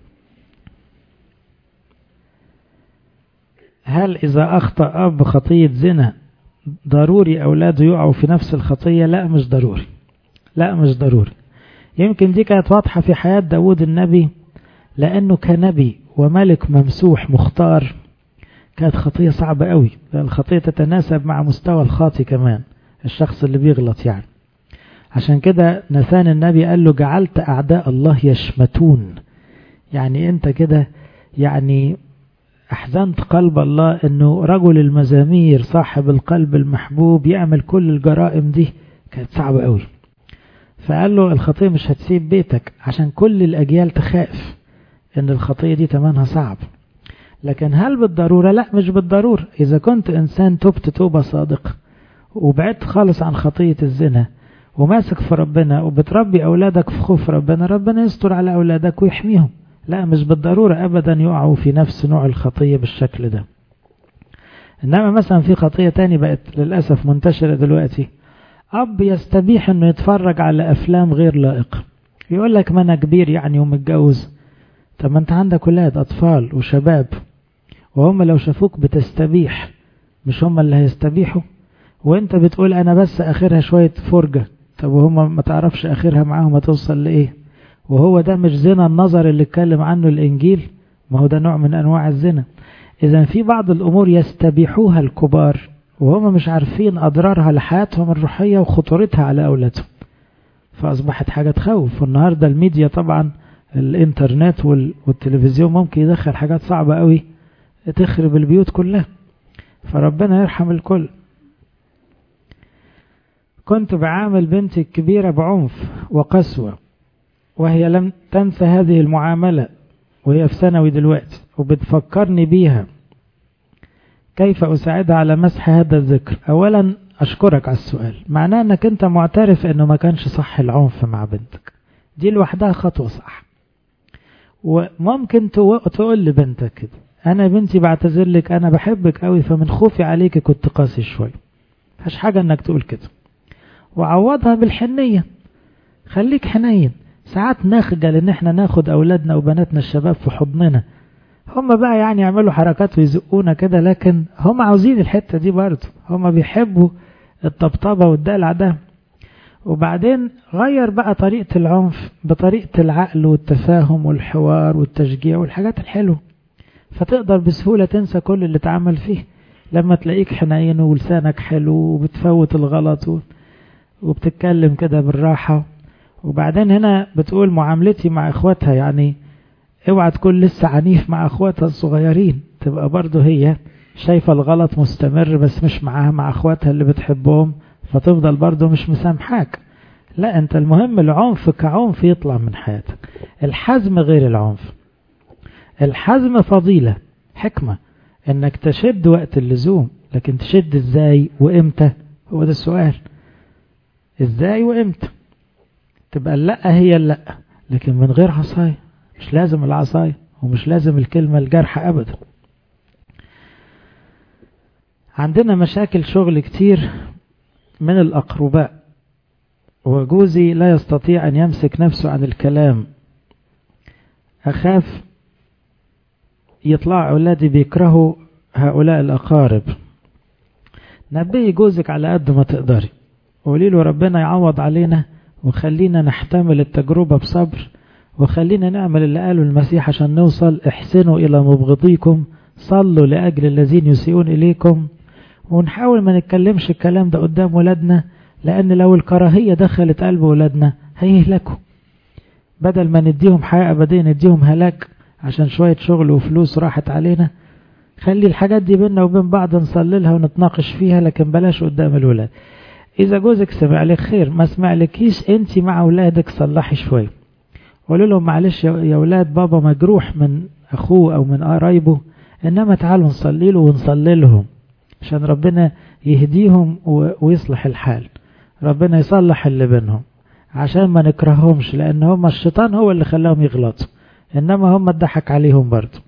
هل إذا أخطأ أب خطية زنا ضروري أولاده يقعوا في نفس الخطية لا مش ضروري لا مش ضروري يمكن دي كانت واضحة في حياة داود النبي لأنه كنبي وملك ممسوح مختار كانت خطية صعبة قوي الخطية تتناسب مع مستوى الخاطي كمان الشخص اللي بيغلط يعني عشان كده نثان النبي قال له جعلت أعداء الله يشمتون يعني أنت كده يعني أحزنت قلب الله أنه رجل المزامير صاحب القلب المحبوب يعمل كل الجرائم دي كانت صعبة قوي فقال له الخطية مش هتسيب بيتك عشان كل الأجيال تخاف أن الخطية دي تمنها صعب لكن هل بالضرورة لا مش بالضرورة إذا كنت إنسان تبت توبة صادقة وبعدت خالص عن خطية الزنا وماسك في ربنا وبتربي أولادك في خوف ربنا ربنا يستر على أولادك ويحميهم لا مش بالضرورة أبدا يقعوا في نفس نوع الخطية بالشكل ده إنما مثلا في خطية تاني بقت للأسف منتشرة دلوقتي أب يستبيح أنه يتفرج على أفلام غير لائقة يقول لك ما أنا كبير يعني ومتجوز طب ما أنت عندك ولاد أطفال وشباب وهم لو شافوك بتستبيح مش هم اللي هيستبيحوا وانت بتقول انا بس اخرها شوية فرجة طب وهم ما تعرفش اخرها معاهم هتوصل لايه وهو ده مش زنا النظر اللي اتكلم عنه الانجيل ما هو ده نوع من انواع الزنا اذا في بعض الامور يستبيحوها الكبار وهم مش عارفين اضرارها لحياتهم الروحية وخطورتها على اولادهم فاصبحت حاجة تخوف والنهاردة الميديا طبعا الانترنت والتلفزيون ممكن يدخل حاجات صعبة قوي تخرب البيوت كلها فربنا يرحم الكل كنت بعامل بنتي الكبيرة بعنف وقسوة وهي لم تنسى هذه المعاملة وهي في ثانوي دلوقتي وبتفكرني بيها كيف أساعدها على مسح هذا الذكر أولا أشكرك على السؤال معناه أنك أنت معترف أنه ما كانش صح العنف مع بنتك دي لوحدها خطوة صح وممكن تقول لبنتك كده أنا بنتي بعتذر لك أنا بحبك قوي فمن خوفي عليك كنت قاسي شوي مفيش حاجة أنك تقول كده وعوضها بالحنية خليك حنين ساعات نخجل ان احنا ناخد اولادنا وبناتنا الشباب في حضننا هم بقى يعني يعملوا حركات ويزقونا كده لكن هم عاوزين الحتة دي برضه هم بيحبوا الطبطبة والدلع ده وبعدين غير بقى طريقة العنف بطريقة العقل والتفاهم والحوار والتشجيع والحاجات الحلوة فتقدر بسهولة تنسى كل اللي اتعمل فيه لما تلاقيك حنين ولسانك حلو وبتفوت الغلط و... وبتتكلم كده بالراحة وبعدين هنا بتقول معاملتي مع اخواتها يعني اوعى تكون لسه عنيف مع اخواتها الصغيرين تبقى برضه هي شايفة الغلط مستمر بس مش معاها مع اخواتها اللي بتحبهم فتفضل برضه مش مسامحاك لا انت المهم العنف كعنف يطلع من حياتك الحزم غير العنف الحزم فضيلة حكمة انك تشد وقت اللزوم لكن تشد ازاي وامتى هو ده السؤال ازاي وامتى تبقى اللا هي اللا لكن من غير عصاية مش لازم العصاية ومش لازم الكلمة الجارحة ابدا عندنا مشاكل شغل كتير من الأقرباء وجوزي لا يستطيع أن يمسك نفسه عن الكلام أخاف يطلع أولادي بيكرهوا هؤلاء الأقارب نبهي جوزك على قد ما تقدري قولي له ربنا يعوض علينا وخلينا نحتمل التجربة بصبر وخلينا نعمل اللي قاله المسيح عشان نوصل احسنوا إلى مبغضيكم صلوا لأجل الذين يسيئون إليكم ونحاول ما نتكلمش الكلام ده قدام ولادنا لأن لو الكراهية دخلت قلب ولادنا هيهلكوا بدل ما نديهم حياة أبدية نديهم هلاك عشان شوية شغل وفلوس راحت علينا خلي الحاجات دي بينا وبين بعض نصلي لها ونتناقش فيها لكن بلاش قدام الولاد إذا جوزك سمع لك خير ما سمع لكيش أنت مع أولادك صلحي شوية قولوا لهم معلش يا أولاد بابا مجروح من أخوه أو من قرايبه إنما تعالوا نصلي له ونصلي لهم عشان ربنا يهديهم ويصلح الحال ربنا يصلح اللي بينهم عشان ما نكرههمش لأن هم الشيطان هو اللي خلاهم يغلطوا إنما هم اتضحك عليهم برضه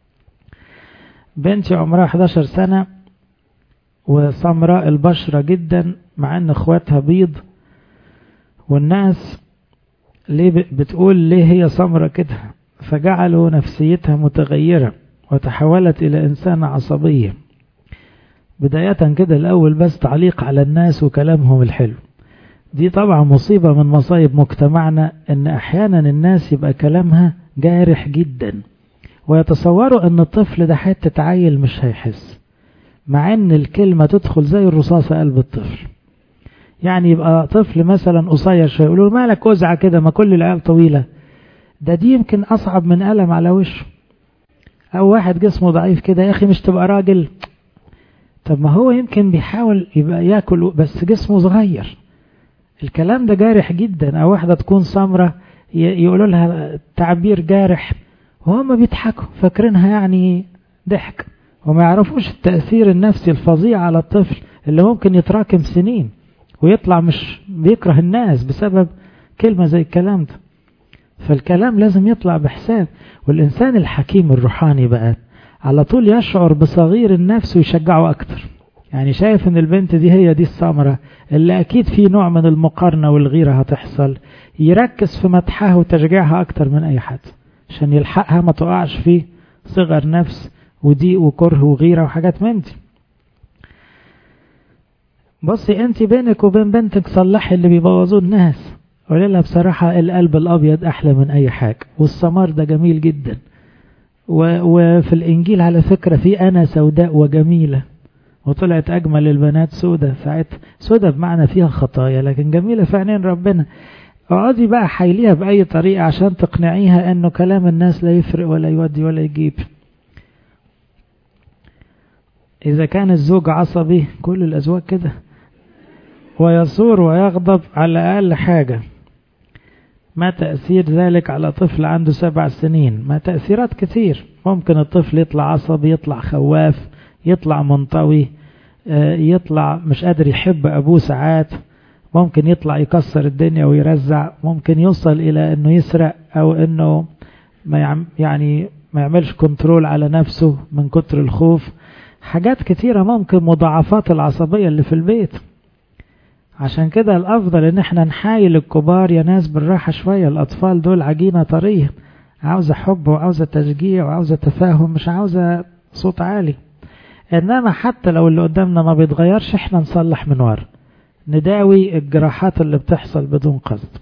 بنتي عمرها 11 سنة وسمراء البشرة جدا مع ان اخواتها بيض والناس ليه بتقول ليه هي سمرة كده فجعلوا نفسيتها متغيرة وتحولت الى انسانة عصبية بداية كده الاول بس تعليق على الناس وكلامهم الحلو دي طبعا مصيبة من مصايب مجتمعنا ان احيانا الناس يبقى كلامها جارح جدا ويتصوروا ان الطفل ده حتة عيل مش هيحس مع ان الكلمة تدخل زي الرصاصة قلب الطفل يعني يبقى طفل مثلا قصير شوية يقولوا مالك أزعة كده ما كل العيال طويلة ده دي يمكن أصعب من ألم على وشه أو واحد جسمه ضعيف كده يا أخي مش تبقى راجل طب ما هو يمكن بيحاول يبقى ياكل بس جسمه صغير الكلام ده جارح جدا أو واحدة تكون سمرة يقولوا لها تعبير جارح وهم بيضحكوا فاكرينها يعني ضحك وما يعرفوش التأثير النفسي الفظيع على الطفل اللي ممكن يتراكم سنين ويطلع مش بيكره الناس بسبب كلمة زي الكلام ده فالكلام لازم يطلع بحساب والإنسان الحكيم الروحاني بقى على طول يشعر بصغير النفس ويشجعه أكتر يعني شايف ان البنت دي هي دي الثمرة اللي أكيد في نوع من المقارنة والغيرة هتحصل يركز في مدحها وتشجيعها أكتر من أي حد عشان يلحقها ما تقعش في صغر نفس وضيق وكره وغيرة وحاجات من دي بصي انت بينك وبين بنتك صلحي اللي بيبوظوه الناس قولي لها بصراحة القلب الأبيض أحلى من أي حاجة والسمار ده جميل جدا و... وفي الإنجيل على فكرة في أنا سوداء وجميلة وطلعت أجمل البنات سودة ساعتها سودة بمعنى فيها خطايا لكن جميلة في عينين ربنا اقعدي بقى حيليها بأي طريقة عشان تقنعيها أنه كلام الناس لا يفرق ولا يودي ولا يجيب إذا كان الزوج عصبي كل الأزواج كده ويصور ويغضب على أقل حاجة ما تأثير ذلك على طفل عنده سبع سنين ما تأثيرات كتير ممكن الطفل يطلع عصبي يطلع خواف يطلع منطوي يطلع مش قادر يحب أبوه ساعات ممكن يطلع يكسر الدنيا ويرزع ممكن يوصل إلى أنه يسرق أو أنه ما يعني ما يعملش كنترول على نفسه من كتر الخوف حاجات كتيرة ممكن مضاعفات العصبية اللي في البيت عشان كده الأفضل إن احنا نحايل الكبار يا ناس بالراحة شوية الأطفال دول عجينة طرية عاوزة حب وعاوزة تشجيع وعاوزة تفاهم مش عاوزة صوت عالي إنما حتى لو اللي قدامنا ما بيتغيرش احنا نصلح من ورا نداوي الجراحات اللي بتحصل بدون قصد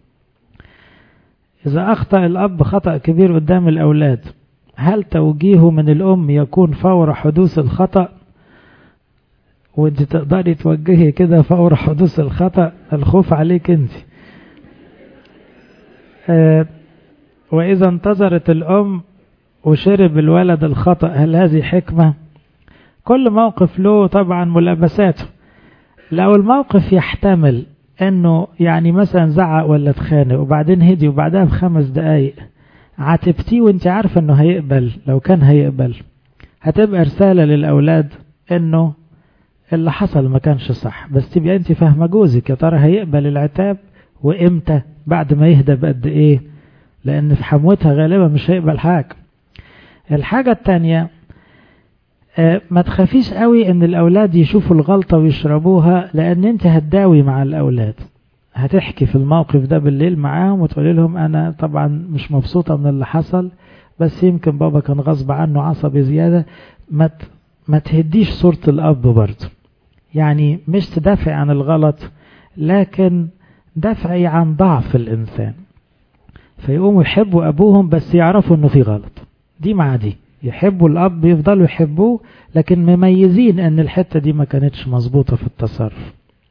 إذا أخطأ الأب خطأ كبير قدام الأولاد هل توجيهه من الأم يكون فور حدوث الخطأ وانت تقدري توجهي كده فور حدوث الخطأ الخوف عليك انت آه وإذا انتظرت الأم وشرب الولد الخطأ هل هذه حكمة كل موقف له طبعا ملابساته لو الموقف يحتمل انه يعني مثلا زعق ولا اتخانق وبعدين هدي وبعدها بخمس دقايق عاتبتيه وانت عارفه انه هيقبل لو كان هيقبل هتبقى رسالة للأولاد انه اللي حصل ما كانش صح بس تبقى انت فاهمة جوزك يا ترى هيقبل العتاب وامتى بعد ما يهدى بقد ايه لان في حموتها غالبا مش هيقبل حاجة الحاجة التانية اه ما تخافيش قوي ان الاولاد يشوفوا الغلطة ويشربوها لان انت هتداوي مع الاولاد هتحكي في الموقف ده بالليل معاهم وتقولي لهم انا طبعا مش مبسوطة من اللي حصل بس يمكن بابا كان غصب عنه عصبي زيادة ما ما تهديش صورة الاب برضه يعني مش تدافع عن الغلط لكن دافعي عن ضعف الإنسان فيقوموا يحبوا أبوهم بس يعرفوا أنه في غلط دي مع دي يحبوا الأب يفضلوا يحبوه لكن مميزين أن الحتة دي ما كانتش مظبوطة في التصرف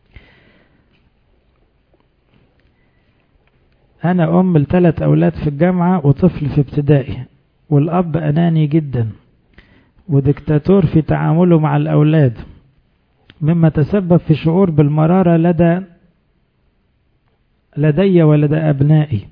أنا أم لثلاث أولاد في الجامعة وطفل في ابتدائي والأب أناني جدا ودكتاتور في تعامله مع الأولاد مما تسبب في شعور بالمرارة لدى لدي ولدى أبنائي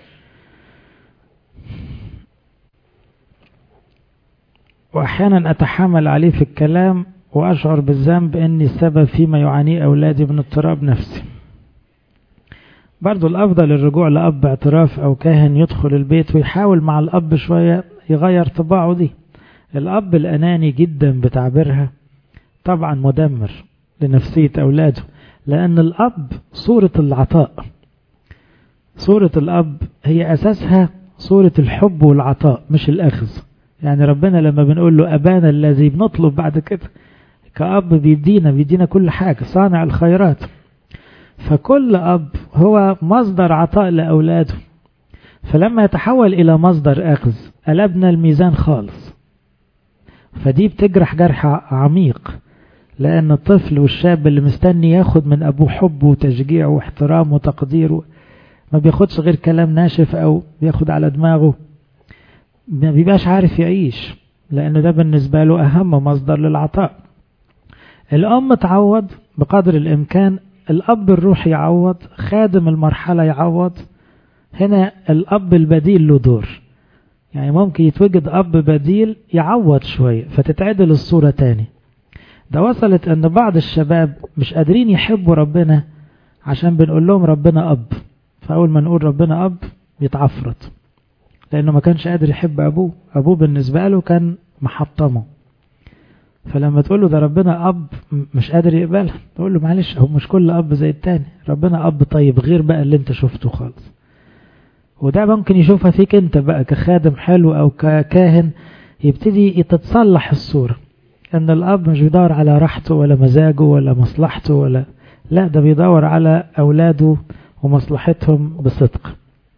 وأحيانا أتحمل عليه في الكلام وأشعر بالذنب أني السبب فيما يعانيه أولادي من اضطراب نفسي برضو الأفضل الرجوع لأب اعتراف أو كاهن يدخل البيت ويحاول مع الأب شوية يغير طباعه دي الأب الأناني جدا بتعبيرها طبعا مدمر لنفسية أولاده لأن الأب صورة العطاء صورة الأب هي أساسها صورة الحب والعطاء مش الأخذ يعني ربنا لما بنقول له أبانا الذي بنطلب بعد كده كأب بيدينا بيدينا كل حاجة صانع الخيرات فكل أب هو مصدر عطاء لأولاده فلما يتحول إلى مصدر أخذ قلبنا الميزان خالص فدي بتجرح جرح عميق لأن الطفل والشاب اللي مستني ياخد من أبوه حب وتشجيع واحترام وتقدير ما بياخدش غير كلام ناشف أو بياخد على دماغه ما بيبقاش عارف يعيش لأن ده بالنسبة له أهم مصدر للعطاء الأم تعوض بقدر الإمكان الأب الروحي يعوض خادم المرحلة يعوض هنا الأب البديل له دور يعني ممكن يتوجد أب بديل يعوض شوية فتتعدل الصورة تاني ده وصلت أن بعض الشباب مش قادرين يحبوا ربنا عشان بنقول لهم ربنا أب فأول ما نقول ربنا أب يتعفرت لأنه ما كانش قادر يحب أبوه أبوه بالنسبة له كان محطمه فلما تقول له ده ربنا أب مش قادر يقبلها تقول له معلش هو مش كل أب زي التاني ربنا أب طيب غير بقى اللي انت شفته خالص وده ممكن يشوفها فيك انت بقى كخادم حلو أو ككاهن يبتدي تتصلح الصورة ان الأب مش بيدور على راحته ولا مزاجه ولا مصلحته ولا لا ده بيدور على أولاده ومصلحتهم بصدق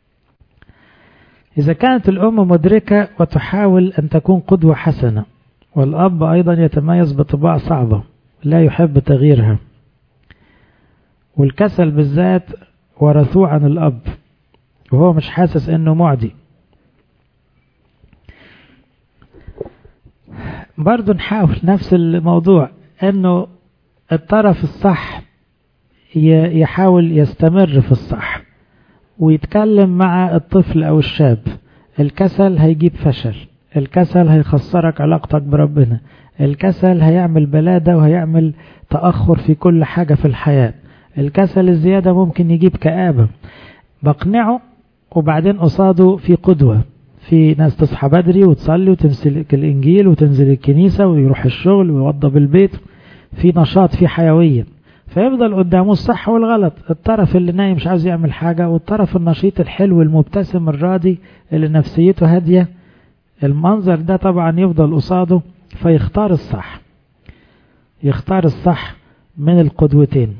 إذا كانت الأم مدركة وتحاول أن تكون قدوة حسنة والأب أيضا يتميز بطباع صعبة لا يحب تغييرها والكسل بالذات ورثوه عن الأب وهو مش حاسس أنه معدي برضو نحاول نفس الموضوع أنه الطرف الصح يحاول يستمر في الصح ويتكلم مع الطفل أو الشاب الكسل هيجيب فشل الكسل هيخسرك علاقتك بربنا الكسل هيعمل بلادة وهيعمل تأخر في كل حاجة في الحياة الكسل الزيادة ممكن يجيب كآبة بقنعه وبعدين قصاده في قدوة في ناس تصحى بدري وتصلي وتمسك الإنجيل وتنزل الكنيسة ويروح الشغل ويوضب البيت في نشاط في حيوية فيفضل قدامه الصح والغلط الطرف اللي نايم مش عاوز يعمل حاجة والطرف النشيط الحلو المبتسم الراضي اللي نفسيته هادية المنظر ده طبعا يفضل قصاده فيختار الصح يختار الصح من القدوتين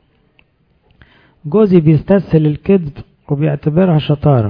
جوزي بيستسهل الكذب وبيعتبرها شطارة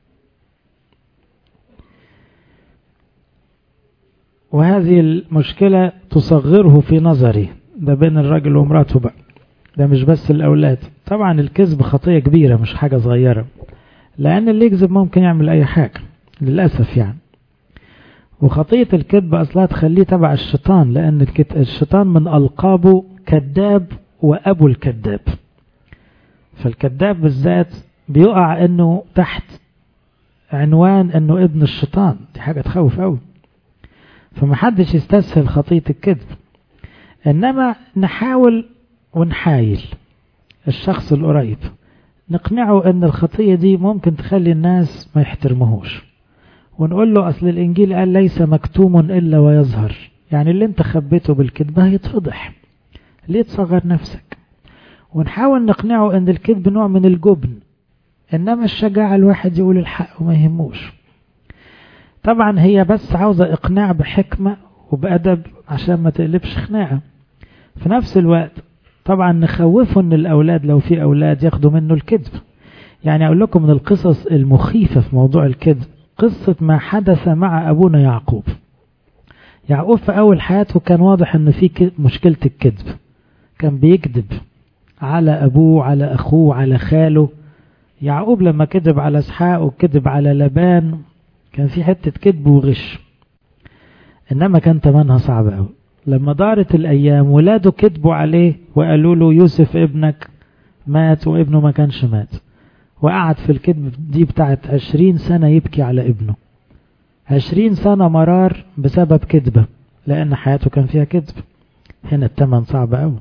وهذه المشكلة تصغره في نظري ده بين الراجل ومراته بقى ده مش بس الأولاد طبعا الكذب خطية كبيرة مش حاجة صغيرة لأن اللي يكذب ممكن يعمل أي حاجة للأسف يعني وخطية الكذب أصلها تخليه تبع الشيطان لأن الشيطان من ألقابه كذاب وأبو الكذاب فالكذاب بالذات بيقع انه تحت عنوان انه ابن الشيطان دي حاجة تخوف قوي فمحدش يستسهل خطية الكذب انما نحاول ونحايل الشخص القريب نقنعه ان الخطية دي ممكن تخلي الناس ما يحترمهوش ونقول له اصل الانجيل قال ليس مكتوم الا ويظهر يعني اللي انت خبيته بالكذبة هيتفضح ليه تصغر نفسك ونحاول نقنعه ان الكذب نوع من الجبن انما الشجاعة الواحد يقول الحق وما يهموش طبعا هي بس عاوزة اقناع بحكمة وبأدب عشان ما تقلبش خناقة في نفس الوقت طبعا نخوفه ان الاولاد لو في اولاد ياخدوا منه الكذب يعني اقول لكم من القصص المخيفة في موضوع الكذب قصة ما حدث مع ابونا يعقوب يعقوب في اول حياته كان واضح ان في مشكلة الكذب كان بيكذب على أبوه على أخوه على خاله يعقوب لما كذب على اسحاق وكذب على لبان كان في حتة كذب وغش إنما كان تمنها صعب أوي لما دارت الأيام ولاده كذبوا عليه وقالوا له يوسف ابنك مات وابنه ما كانش مات وقعد في الكذب دي بتاعت عشرين سنة يبكي على ابنه عشرين سنة مرار بسبب كذبة لأن حياته كان فيها كذب هنا التمن صعب أوي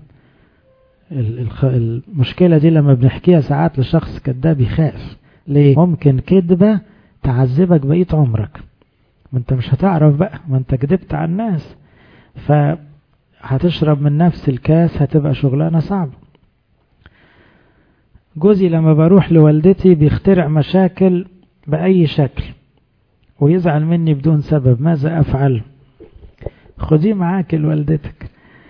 المشكلة دي لما بنحكيها ساعات لشخص كذاب يخاف ليه ممكن كذبة تعذبك بقية عمرك ما انت مش هتعرف بقى ما انت كذبت على الناس فهتشرب من نفس الكاس هتبقى شغلانة صعبة جوزي لما بروح لوالدتي بيخترع مشاكل بأي شكل ويزعل مني بدون سبب ماذا أفعل خديه معاك لوالدتك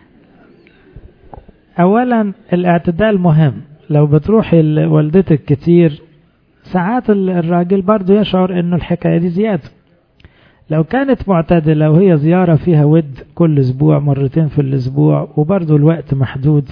اولا الاعتدال مهم لو بتروحي لوالدتك كتير ساعات الراجل برضو يشعر انه الحكاية دي زيادة لو كانت معتدلة وهي زيارة فيها ود كل اسبوع مرتين في الاسبوع وبرضو الوقت محدود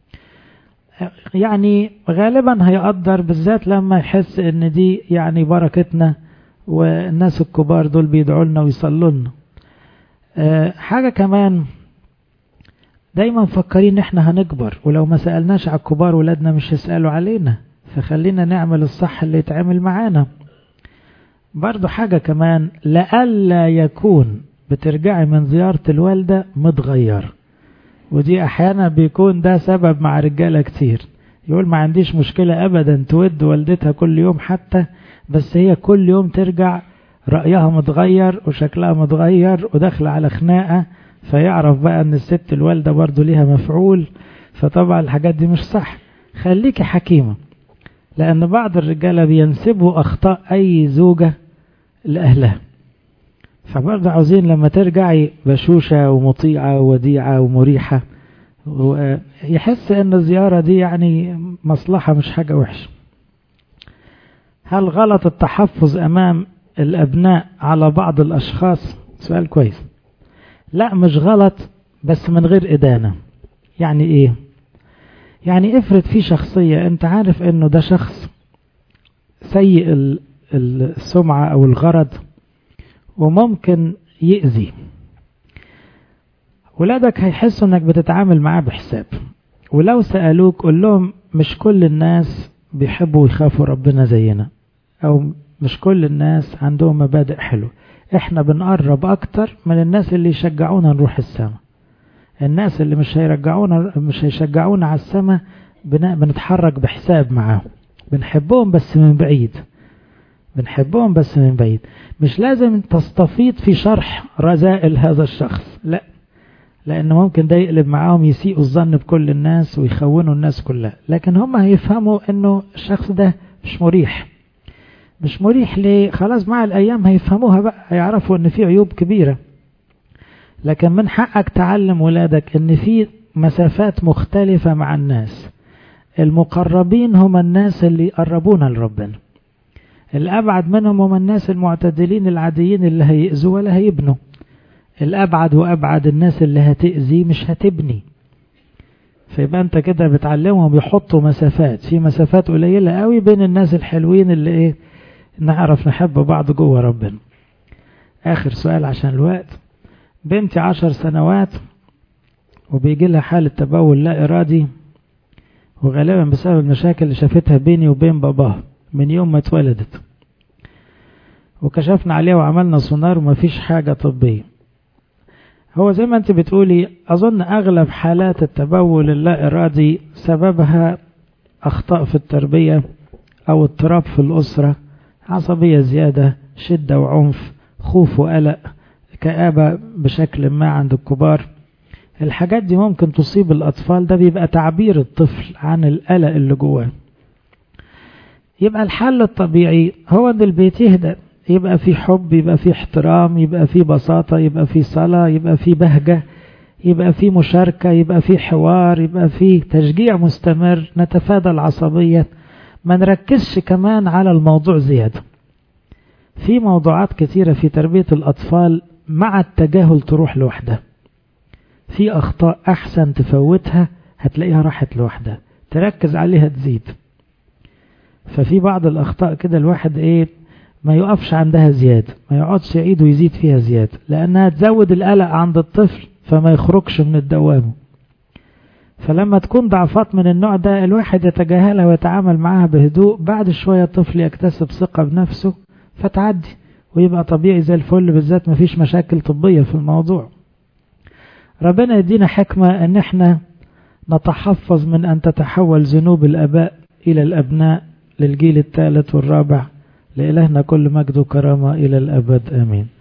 يعني غالبا هيقدر بالذات لما يحس ان دي يعني بركتنا والناس الكبار دول بيدعوا لنا ويصلوا لنا حاجة كمان دايما مفكرين ان احنا هنكبر ولو ما سألناش على الكبار ولادنا مش هيسألوا علينا فخلينا نعمل الصح اللي يتعمل معانا برضو حاجة كمان لألا يكون بترجعي من زيارة الوالدة متغير ودي احيانا بيكون ده سبب مع رجالة كتير يقول ما عنديش مشكلة ابدا تود والدتها كل يوم حتى بس هي كل يوم ترجع رأيها متغير وشكلها متغير وداخلة على خناقة فيعرف بقى ان الست الوالدة برضو ليها مفعول فطبعا الحاجات دي مش صح خليكي حكيمة لان بعض الرجالة بينسبوا اخطاء اي زوجة لاهلها فبرضه عاوزين لما ترجعي بشوشة ومطيعة ووديعة ومريحة يحس ان الزيارة دي يعني مصلحة مش حاجة وحشة هل غلط التحفظ امام الابناء على بعض الاشخاص سؤال كويس لا مش غلط بس من غير إدانة يعني إيه يعني افرض في شخصية أنت عارف أنه ده شخص سيء السمعة أو الغرض وممكن يأذي ولادك هيحسوا أنك بتتعامل معاه بحساب ولو سألوك قول لهم مش كل الناس بيحبوا ويخافوا ربنا زينا أو مش كل الناس عندهم مبادئ حلوه احنا بنقرب اكتر من الناس اللي يشجعونا نروح السماء الناس اللي مش هيرجعونا مش هيشجعونا على السماء بنتحرك بحساب معاهم بنحبهم بس من بعيد بنحبهم بس من بعيد مش لازم تستفيض في شرح رذائل هذا الشخص لا لان ممكن ده يقلب معاهم يسيئوا الظن بكل الناس ويخونوا الناس كلها لكن هم هيفهموا انه الشخص ده مش مريح مش مريح ليه خلاص مع الايام هيفهموها بقى هيعرفوا ان في عيوب كبيرة لكن من حقك تعلم ولادك ان في مسافات مختلفة مع الناس المقربين هم الناس اللي يقربونا لربنا الابعد منهم هم الناس المعتدلين العاديين اللي هيأذوا ولا هيبنوا الابعد وابعد الناس اللي هتأذي مش هتبني فيبقى انت كده بتعلمهم يحطوا مسافات في مسافات قليلة قوي بين الناس الحلوين اللي ايه نعرف نحب بعض جوه ربنا آخر سؤال عشان الوقت بنتي عشر سنوات وبيجي لها حالة تبول لا إرادي وغالبا بسبب المشاكل اللي شافتها بيني وبين باباها من يوم ما اتولدت وكشفنا عليها وعملنا سونار ومفيش حاجة طبية هو زي ما انت بتقولي أظن أغلب حالات التبول اللا إرادي سببها أخطاء في التربية أو اضطراب في الأسرة عصبية زيادة شدة وعنف خوف وقلق كآبة بشكل ما عند الكبار الحاجات دي ممكن تصيب الأطفال ده بيبقى تعبير الطفل عن القلق اللي جواه يبقى الحل الطبيعي هو ان البيت يهدى يبقى في حب يبقى في احترام يبقى في بساطة يبقى في صلاة يبقى في بهجة يبقى في مشاركة يبقى في حوار يبقى في تشجيع مستمر نتفادى العصبية ما نركزش كمان على الموضوع زيادة في موضوعات كثيرة في تربية الأطفال مع التجاهل تروح لوحدها في أخطاء أحسن تفوتها هتلاقيها راحت لوحدها تركز عليها تزيد ففي بعض الأخطاء كده الواحد إيه ما يقفش عندها زيادة ما يقعدش يعيد ويزيد فيها زيادة لأنها تزود القلق عند الطفل فما يخرجش من الدوامة فلما تكون ضعفات من النوع ده الواحد يتجاهلها ويتعامل معها بهدوء بعد شوية الطفل يكتسب ثقة بنفسه فتعدي ويبقى طبيعي زي الفل بالذات مفيش مشاكل طبية في الموضوع ربنا يدينا حكمة ان احنا نتحفظ من ان تتحول ذنوب الاباء الى الابناء للجيل الثالث والرابع لإلهنا كل مجد وكرامة إلى الأبد آمين